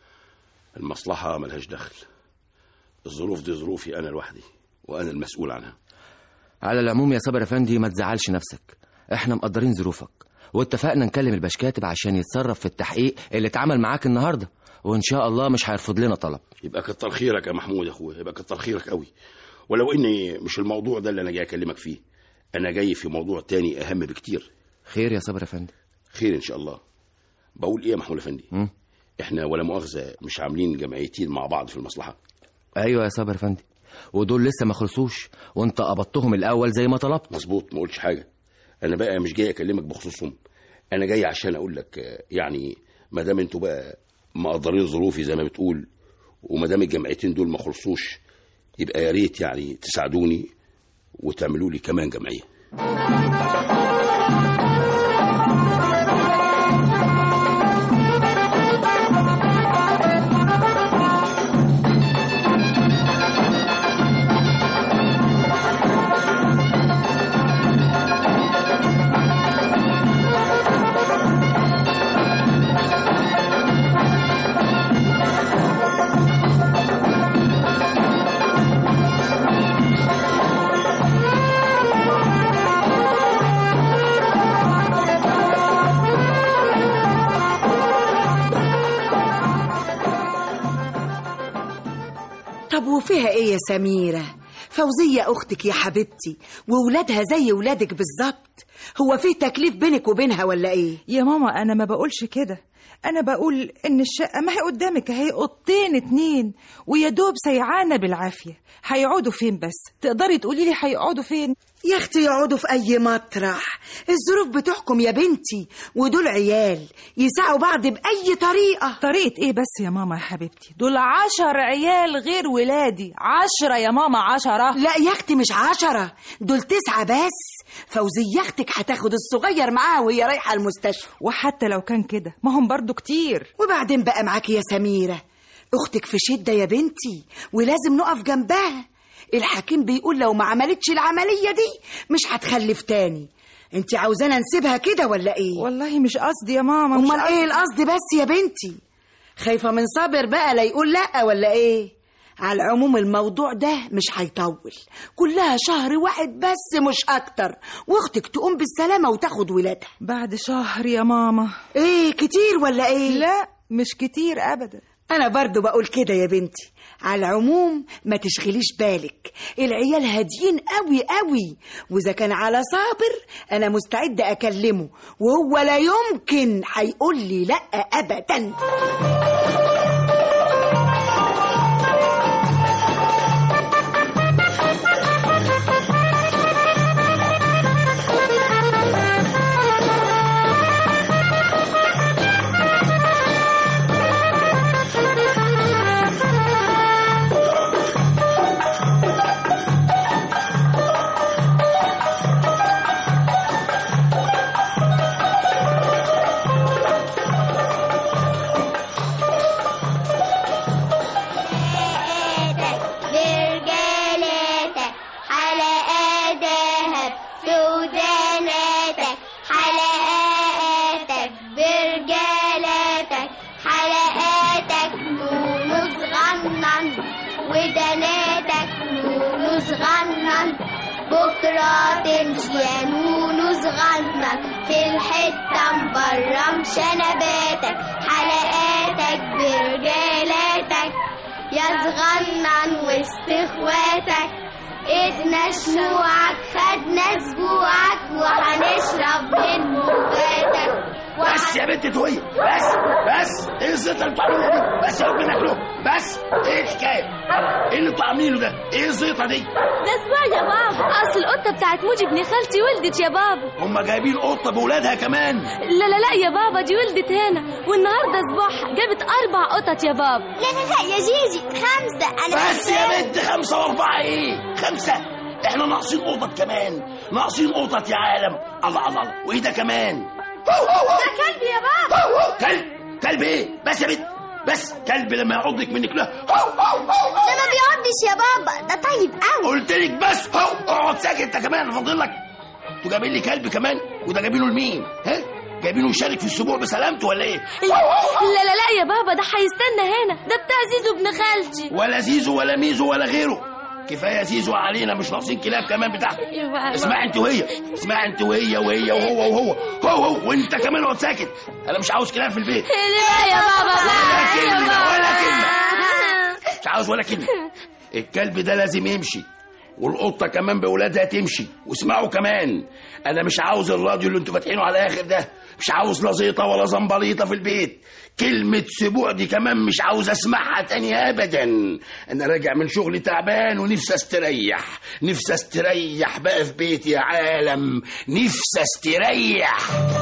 المصلحه ملهاش دخل الظروف دي ظروفي انا لوحدي وانا المسؤول عنها على العموم يا صابر افندي ما تزعلش نفسك احنا مقدرين ظروفك واتفقنا نكلم البشكاتب عشان يتصرف في التحقيق اللي اتعمل معاك النهارده وان شاء الله مش هيرفض لنا طلب يبقى كتر خيرك يا محمود يا اخويا يبقى كتر خيرك قوي ولو اني مش الموضوع ده اللي انا جاي اكلمك فيه انا جاي في موضوع تاني اهم بكتير خير يا صابر افندي خير ان شاء الله بقول ايه يا محمود افندي مم. احنا ولا مؤاخذه مش عاملين جمعيتين مع بعض في المصلحه ايوه يا صابر افندي ودول لسه ما خلصوش وانت قبضتهم الاول زي ما طلبت مظبوط ما قلتش حاجه انا بقى مش جاي اكلمك بخصوصهم انا جاي عشان اقول لك آه، يعني ما دام انتوا بقى مقدرين ظروفي زي ما بتقول وما دام الجمعيتين دول ما خلصوش يبقى يا ريت يعني تساعدوني وتعملوا لي كمان جمعيه طب وفيها ايه يا سميرة فوزية اختك يا حبيبتي وولادها زي ولادك بالظبط هو فيه تكليف بينك وبينها ولا ايه يا ماما انا ما بقولش كده انا بقول ان الشقه ما هي قدامك اهي اوضتين اتنين ويا دوب سيعانه بالعافيه هيقعدوا فين بس تقدري تقولي لي هيقعدوا فين يا اختي يقعدوا في اي مطرح الظروف بتحكم يا بنتي ودول عيال يساعوا بعض باي طريقه طريقة ايه بس يا ماما يا حبيبتي دول عشر عيال غير ولادي عشرة يا ماما عشرة لا يا اختي مش عشرة دول تسعة بس فوزية اختك هتاخد الصغير معاها وهي رايحة المستشفى وحتى لو كان كده ما هم برضو كتير وبعدين بقى معاكي يا سميرة اختك في شدة يا بنتي ولازم نقف جنبها الحكيم بيقول لو ما عملتش العملية دي مش هتخلف تاني انت عاوزانا نسيبها كده ولا ايه والله مش قصدي يا ماما مش امال ايه القصد بس يا بنتي خايفة من صابر بقى لا يقول لا ولا ايه على العموم الموضوع ده مش هيطول كلها شهر واحد بس مش اكتر واختك تقوم بالسلامة وتاخد ولادها بعد شهر يا ماما ايه كتير ولا ايه لا مش كتير ابدا انا برضو بقول كده يا بنتي على العموم ما تشغليش بالك العيال هاديين قوي قوي واذا كان على صابر انا مستعدة اكلمه وهو لا يمكن هيقول لي لا ابدا برجالاتك حلقات دهب في وداناتك حلقاتك برجالاتك حلقاتك نون صغنن ودناتك نون صغنن بكرة تمشي يا نونو صغنن في الحتة مبرم شنباتك حلقاتك برجالاتك يا صغنن وسط اخواتك ايدنا شموعك خدنا سبوعك وهنشرب من مخاتك بس يا بنت توي بس بس ايه الزيطه اللي بتعملوها دي بس يا رب ناكله بس ايه الحكايه ايه اللي انتوا عاملينه ده ايه الزيطه دي ده اسبوع يا بابا اصل القطه بتاعت موجي ابن خالتي ولدت يا بابا هم جايبين قطه بولادها كمان لا لا لا يا بابا دي ولدت هنا والنهارده اسبوعها جابت اربع قطط يا بابا لا لا لا يا جيجي خمسة أنا بس يا بنت خمسه واربعه ايه خمسه احنا ناقصين قطط كمان ناقصين قطط يا عالم الله الله الله وايه ده كمان ده كلب يا بابا كلب كلب ايه بس يا بنت بس كلب لما يعضك منك لا ده ما بيعضش يا بابا ده طيب قوي قلت لك بس هو اقعد ساكت انت كمان فاضل لك انتوا جايبين لي كلب كمان وده جايبينه لمين ها جايبينه يشارك في السبوع بسلامته ولا ايه لا لا لا يا بابا ده هيستنى هنا ده بتاع زيزو ابن خالتي ولا زيزو ولا ميزو ولا غيره كفايه زيزو علينا مش ناقصين كلاب كمان بتاعته يا بابا اسمع انت وهي اسمع انت وهي وهي وهو وهو هو هو وانت كمان اقعد ساكت انا مش عاوز كلاب في البيت لا يا بابا ولا بقى يا كلمه ولا كلمه بابا مش عاوز ولا كلمه الكلب ده لازم يمشي والقطه كمان باولادها تمشي واسمعوا كمان انا مش عاوز الراديو اللي انتوا فاتحينه على الاخر ده مش عاوز لا زيطه ولا زنبليطه في البيت كلمة سبوع دي كمان مش عاوز اسمعها تاني ابدا انا راجع من شغلي تعبان ونفسي استريح نفسي استريح بقى في بيتي يا عالم نفسي استريح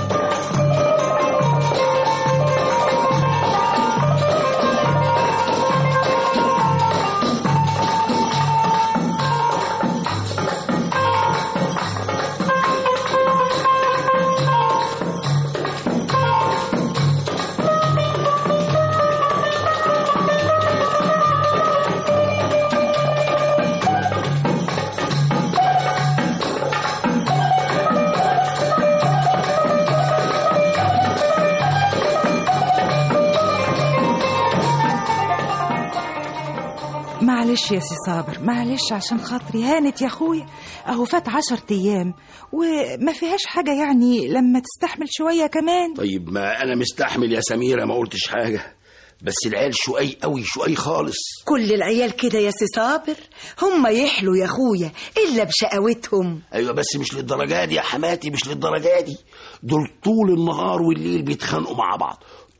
معلش يا سي صابر معلش عشان خاطري هانت يا اخويا اهو فات عشر ايام وما فيهاش حاجة يعني لما تستحمل شوية كمان طيب ما انا مستحمل يا سميرة ما قلتش حاجة بس العيال شقي قوي شقي خالص كل العيال كده يا سي صابر هم يحلوا يا اخويا الا بشقاوتهم ايوه بس مش للدرجه دي يا حماتي مش للدرجه دي دول طول النهار والليل بيتخانقوا مع بعض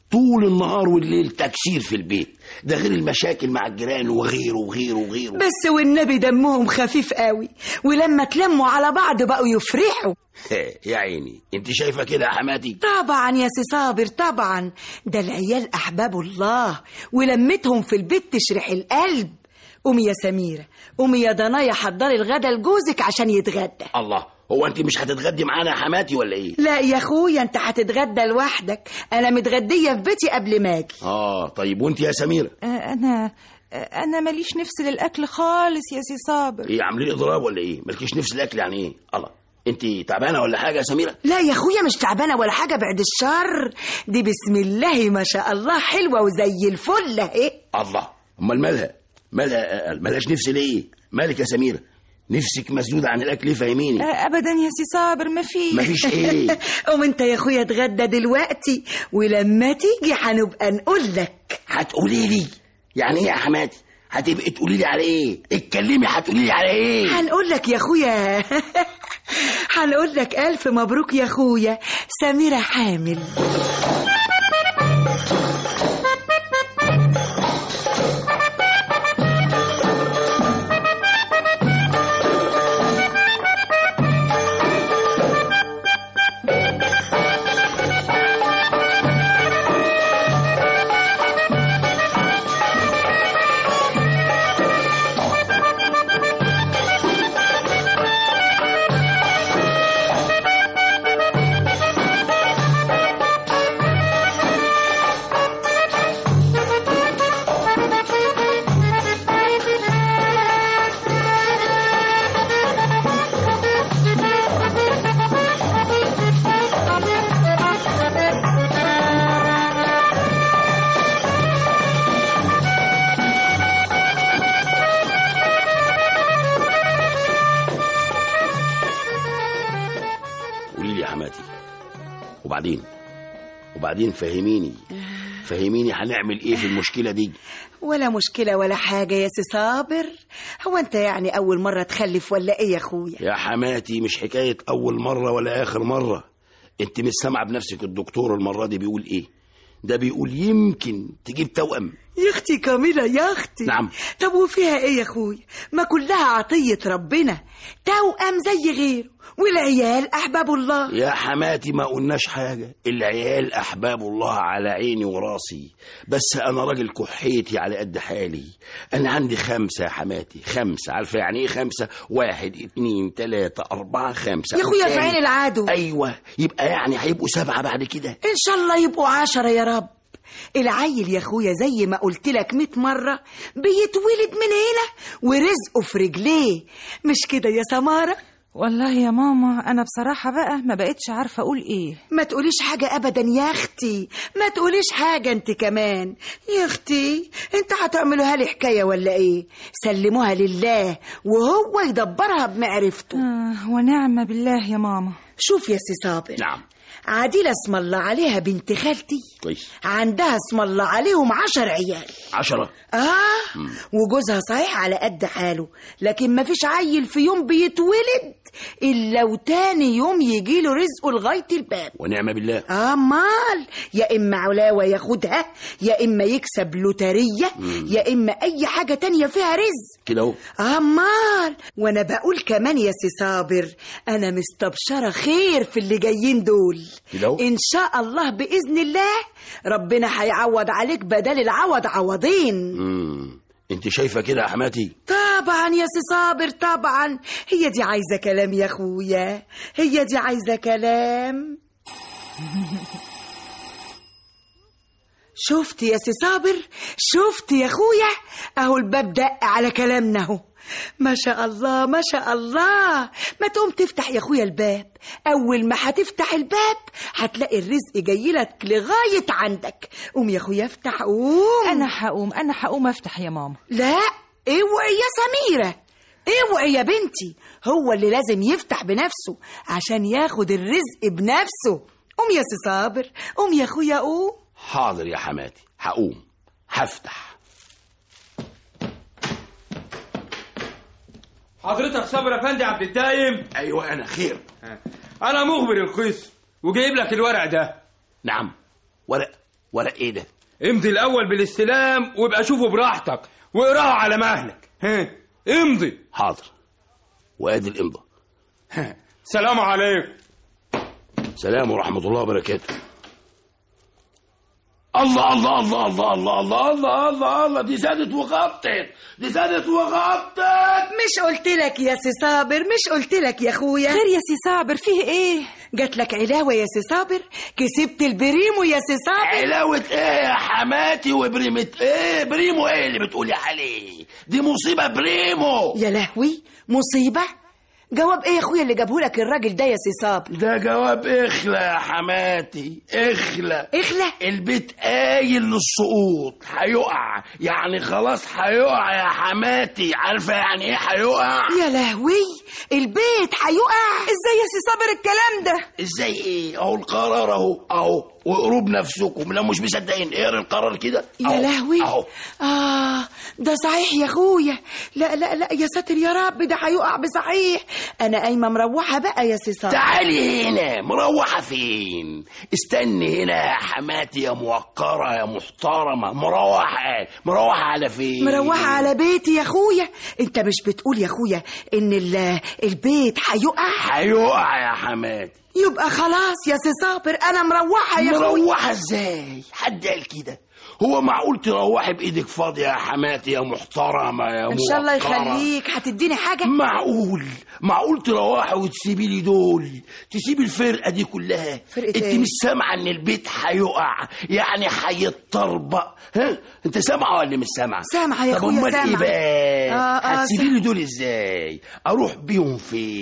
طول النهار والليل تكسير في البيت ده غير المشاكل مع الجيران وغيره وغيره وغيره بس والنبي دمهم خفيف قوي ولما تلموا على بعض بقوا يفرحوا يا عيني انت شايفه كده يا حماتي طبعا يا سي صابر طبعا ده العيال احباب الله ولمتهم في البيت تشرح القلب قومي يا سميره قومي يا ضنايا حضري الغدا لجوزك عشان يتغدى الله هو انت مش هتتغدي معانا يا حماتي ولا ايه لا يا اخويا انت هتتغدى لوحدك انا متغديه في بيتي قبل ما اجي اه طيب وانت يا سميره آه، انا آه، انا ماليش نفس للاكل خالص يا سي صابر ايه عاملين اضراب ولا ايه مالكيش نفس الاكل يعني ايه الله انت تعبانه ولا حاجه يا سميره لا يا اخويا مش تعبانه ولا حاجه بعد الشر دي بسم الله ما شاء الله حلوه وزي الفل اهي الله امال مالها مالها مالهاش نفس ليه مالك يا سميره نفسك مسدوده عن الاكل ليه فاهميني آه، ابدا يا سي صابر ما في مفيش ايه قوم انت يا اخويا اتغدى دلوقتي ولما تيجي هنبقى نقول لك هتقولي لي يعني ايه يا حماتي هتبقي تقولي لي على ايه اتكلمي هتقولي لي على ايه هنقول لك يا اخويا هنقول لك الف مبروك يا اخويا سميره حامل قولي لي يا حماتي وبعدين وبعدين فهميني فهميني هنعمل ايه في المشكله دي ولا مشكله ولا حاجه يا سي صابر هو انت يعني اول مره تخلف ولا ايه يا اخويا يا حماتي مش حكايه اول مره ولا اخر مره انت مش سامعه بنفسك الدكتور المره دي بيقول ايه ده بيقول يمكن تجيب توأم يا اختي كاملة يا اختي نعم. طب وفيها ايه يا اخويا ما كلها عطية ربنا توأم زي غيره والعيال احباب الله يا حماتي ما قلناش حاجة العيال أحباب الله على عيني وراسي بس أنا راجل كحيتي على قد حالي أنا عندي خمسة يا حماتي خمسة عارفة يعني إيه خمسة واحد اتنين تلاتة أربعة خمسة يا اخويا في والتاني- عين العدو أيوة يبقى يعني هيبقوا سبعة بعد كده ان شاء الله يبقوا عشرة يا رب العيل يا اخويا زي ما قلت لك 100 مرة بيتولد من هنا ورزقه في رجليه مش كده يا سمارة والله يا ماما انا بصراحه بقى ما بقتش عارفه اقول ايه ما تقوليش حاجة أبدا يا أختي ما تقوليش حاجة أنت كمان يا أختي أنت هتعملوها لي حكاية ولا إيه سلموها لله وهو يدبرها بمعرفته آه ونعم بالله يا ماما شوف يا سي صابر نعم عادلة اسم الله عليها بنت خالتي كويس عندها اسم الله عليهم عشر عيال عشرة آه وجوزها صحيح على قد حاله لكن ما فيش عيل في يوم بيتولد إلا وتاني يوم يجيله رزقه لغاية الباب ونعم بالله أمال يا إما علاوة ياخدها يا إما يكسب لوترية يا إما أي حاجة تانية فيها رزق كده اهو أمال وأنا بقول كمان يا سي صابر أنا مستبشرة خير في اللي جايين دول كده اهو إن شاء الله بإذن الله ربنا هيعوض عليك بدل العوض عوضين مم. انت شايفة كده يا حماتي طبعا يا سي صابر طبعا هي دي عايزة كلام يا أخويا هي دي عايزة كلام شفت يا سي صابر شفت يا أخويا أهو الباب دق على كلامنا أهو ما شاء الله ما شاء الله ما تقوم تفتح يا أخويا الباب أول ما هتفتح الباب هتلاقي الرزق جاي لك لغاية عندك قوم يا أخويا افتح قوم انا هقوم انا هقوم افتح يا ماما لا اوعي يا سميرة اوعي يا بنتي هو اللي لازم يفتح بنفسه عشان ياخد الرزق بنفسه قوم يا سي صابر قوم يا اخويا قوم حاضر يا حماتي هقوم هفتح حضرتك صبر افندي عبد الدايم ايوه انا خير انا مخبر القسم وجايب لك الورق ده نعم ورق ورق ايه ده امضي الاول بالاستلام وابقى شوفه براحتك واقراه على مهلك ها امضي حاضر وادي الامضه سلام عليكم سلام ورحمه الله وبركاته الله الله الله الله الله الله الله الله الله دي زادت وغطت دي زادت وغطت مش قلت لك يا سي صابر مش قلت لك يا اخويا خير يا سي صابر فيه ايه جات لك علاوه يا سي صابر كسبت البريمو يا سي صابر علاوة ايه يا حماتي وبريمة ايه بريمو ايه اللي بتقولي عليه دي مصيبة بريمو يا لهوي مصيبه جواب ايه يا اخويا اللي جابه لك الراجل ده يا سي صابر ده جواب اخلى يا حماتي اخلى اخلى البيت قايل للسقوط هيقع يعني خلاص هيقع يا حماتي عارفة يعني ايه هيقع يا لهوي البيت هيقع ازاي يا سي صابر الكلام ده ازاي ايه اهو القرار اهو اهو وقروب نفسكم لو مش مصدقين اقرا القرار كده يا أهو، لهوي اهو آه ده صحيح يا أخويا لا لا لا يا ساتر يا رب ده هيقع بصحيح أنا قايمة مروحة بقى يا سي صابر تعالي هنا مروحة فين استني هنا يا حماتي يا موقرة يا محترمة مروحة مروحة على فين مروحة على بيتي يا أخويا أنت مش بتقول يا أخويا إن ال- البيت هيقع هيقع يا حماتي يبقى خلاص يا سي صابر أنا مروحة يا أخويا مروحة ازاي حد قال كده هو معقول تروحي بايدك فاضية يا حماتي يا محترمة يا إن شاء الله موقرة؟ يخليك هتديني حاجة معقول معقول تروحي وتسيبي لي دول تسيبي الفرقه دي كلها فرقة انت إيه؟ مش سامعه ان البيت هيقع يعني هيتطربق ها انت سامعه ولا مش سامعه سامعة يا طب أخويا، امال ايه سامعة. بقى آه، آه، هتسيبي سامعة. لي دول ازاي اروح بيهم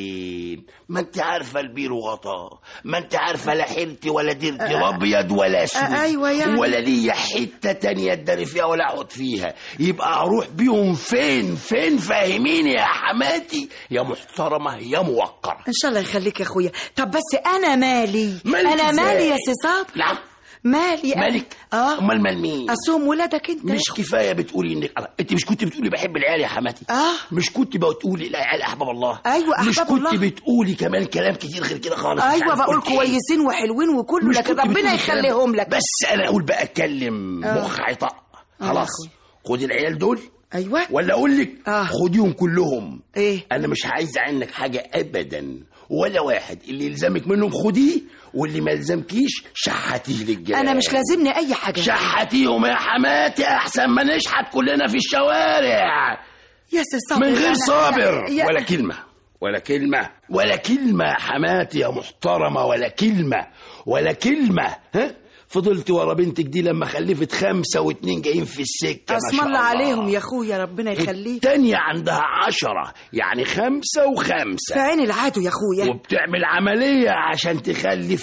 فين ما انت عارفه البير وغطاه ما انت عارفه لا حيلتي ولا ديرتي لا ابيض ولا اسود آه، أيوة يعني. ولا ليا حته تانية اتدري فيها ولا اقعد فيها يبقى اروح بيهم فين فين فاهميني يا حماتي يا محترمه يا موقره إن شاء الله يخليك يا أخويا طب بس أنا مالي مالك أنا إزاي؟ مالي يا سي صابر نعم مالي أنا. مالك اه امال مال مين أصوم ولادك أنت مش كفايه بتقولي انك انت مش كنت بتقولي بحب العيال يا حماتي اه مش كنت بتقولي العيال احباب الله أيوة، مش أحباب كنت الله. بتقولي كمان كلام كتير غير كده خالص مش أيوة عارف بقول قلت إيه. كويسين وحلوين وكله مش لكن كنت ربنا بتقولي الكلام ده. يخليهم لك بس انا اقول بقى اتكلم آه. مخ هيطق آه يا خلاص خدي العيال دول ايوه ولا اقول لك آه. خديهم كلهم ايه انا مش عايز عنك حاجه ابدا ولا واحد اللي يلزمك منهم خديه واللي ما يلزمكيش شحتيه للجيران انا مش لازمني اي حاجه شحتيهم يا حماتي احسن ما نشحت كلنا في الشوارع يا سي صابر من غير أنا- صابر يا- ولا كلمة ولا كلمة ولا كلمة يا حماتي يا محترمة ولا كلمة ولا كلمة ها فضلت ورا بنتك دي لما خلفت خمسة واتنين جايين في السكة ما اسم شاء الله عليهم يا اخويا ربنا يخليك التانية عندها عشرة يعني خمسة وخمسة في عين العدو يا اخويا وبتعمل عملية عشان تخلف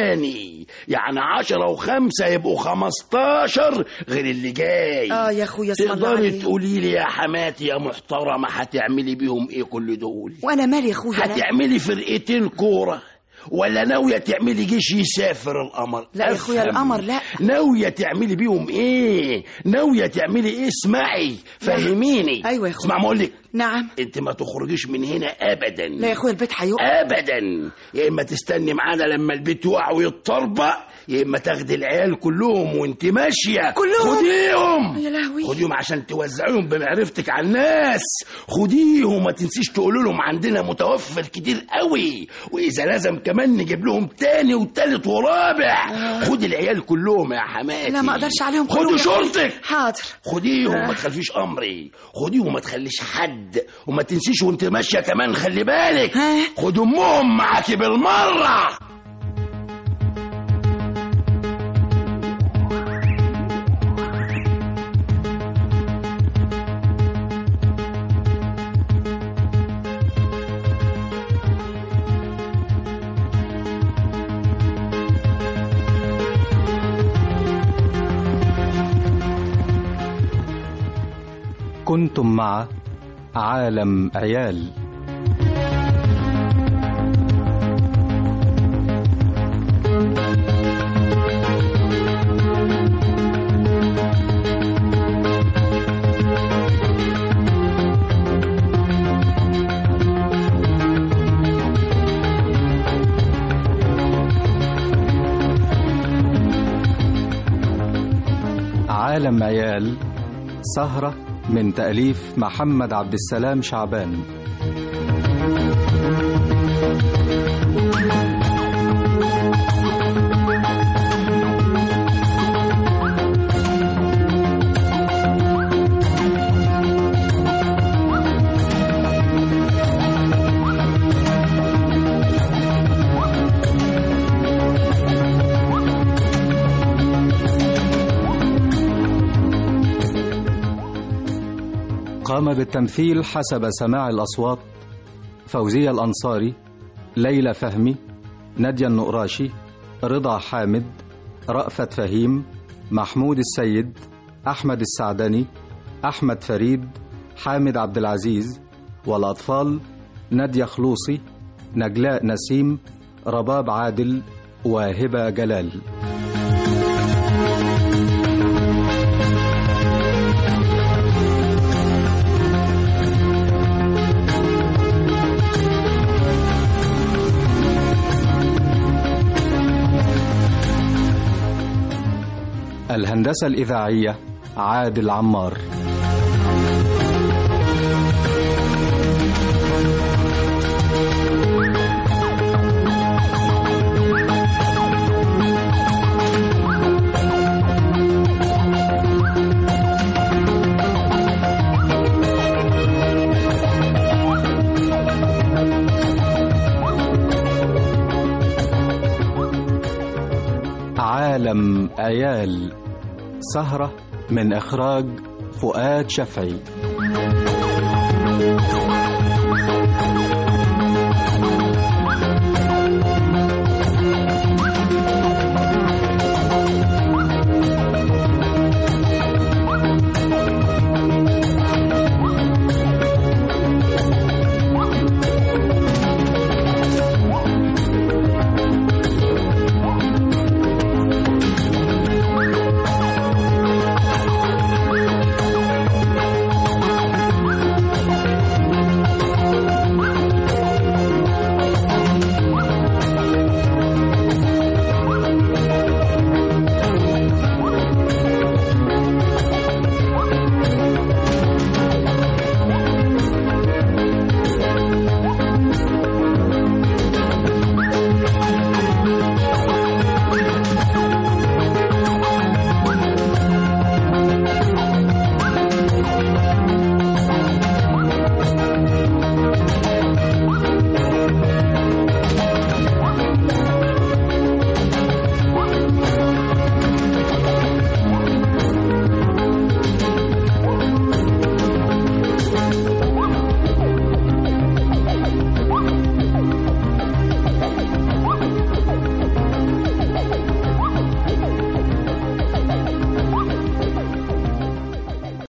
تاني يعني عشرة وخمسة يبقوا خمستاشر غير اللي جاي اه يا اخويا اسم الله تقدري عليهم تقولي لي يا حماتي يا محترمة هتعملي بيهم ايه كل دول وانا مالي يا اخويا أنا- هتعملي فرقتين كورة ولا ناوية تعملي جيش يسافر القمر لا يا أخويا، أفهم. القمر لا. ناوية تعملي بيهم ايه ناوية تعملي ايه اسمعي فهميني أيوة يا أخويا. اسمع ما اقولك نعم انت ما تخرجيش من هنا ابدا لا يا اخويا البيت هيقع ابدا يا اما تستني معانا لما البيت يقع ويتطربق يا اما تاخدي العيال كلهم وانت ماشيه كلهم؟ خديهم يا لهوي خديهم عشان توزعيهم بمعرفتك على الناس خديهم ما تنسيش تقول لهم عندنا متوفر كتير قوي واذا لازم كمان نجيب لهم تاني وتالت ورابع خدي العيال كلهم يا حماتي لا ما اقدرش عليهم خدوا كلهم. شرطك حاضر خديهم آه. ما تخلفيش امري خديهم ما تخليش حد وما تنسيش وانت ماشيه كمان خلي بالك ها؟ خد امهم معاكي بالمره كنتم مع عالم عيال عالم عيال سهرة من تأليف محمد عبد السلام شعبان قام بالتمثيل حسب سماع الأصوات فوزية الأنصاري ليلى فهمي نادية النقراشي رضا حامد رأفت فهيم محمود السيد أحمد السعدني أحمد فريد حامد عبد العزيز والأطفال نادية خلوصي نجلاء نسيم رباب عادل وهبة جلال الهندسة الإذاعية عادل عمار عالم عيال سهرة من إخراج فؤاد شفعي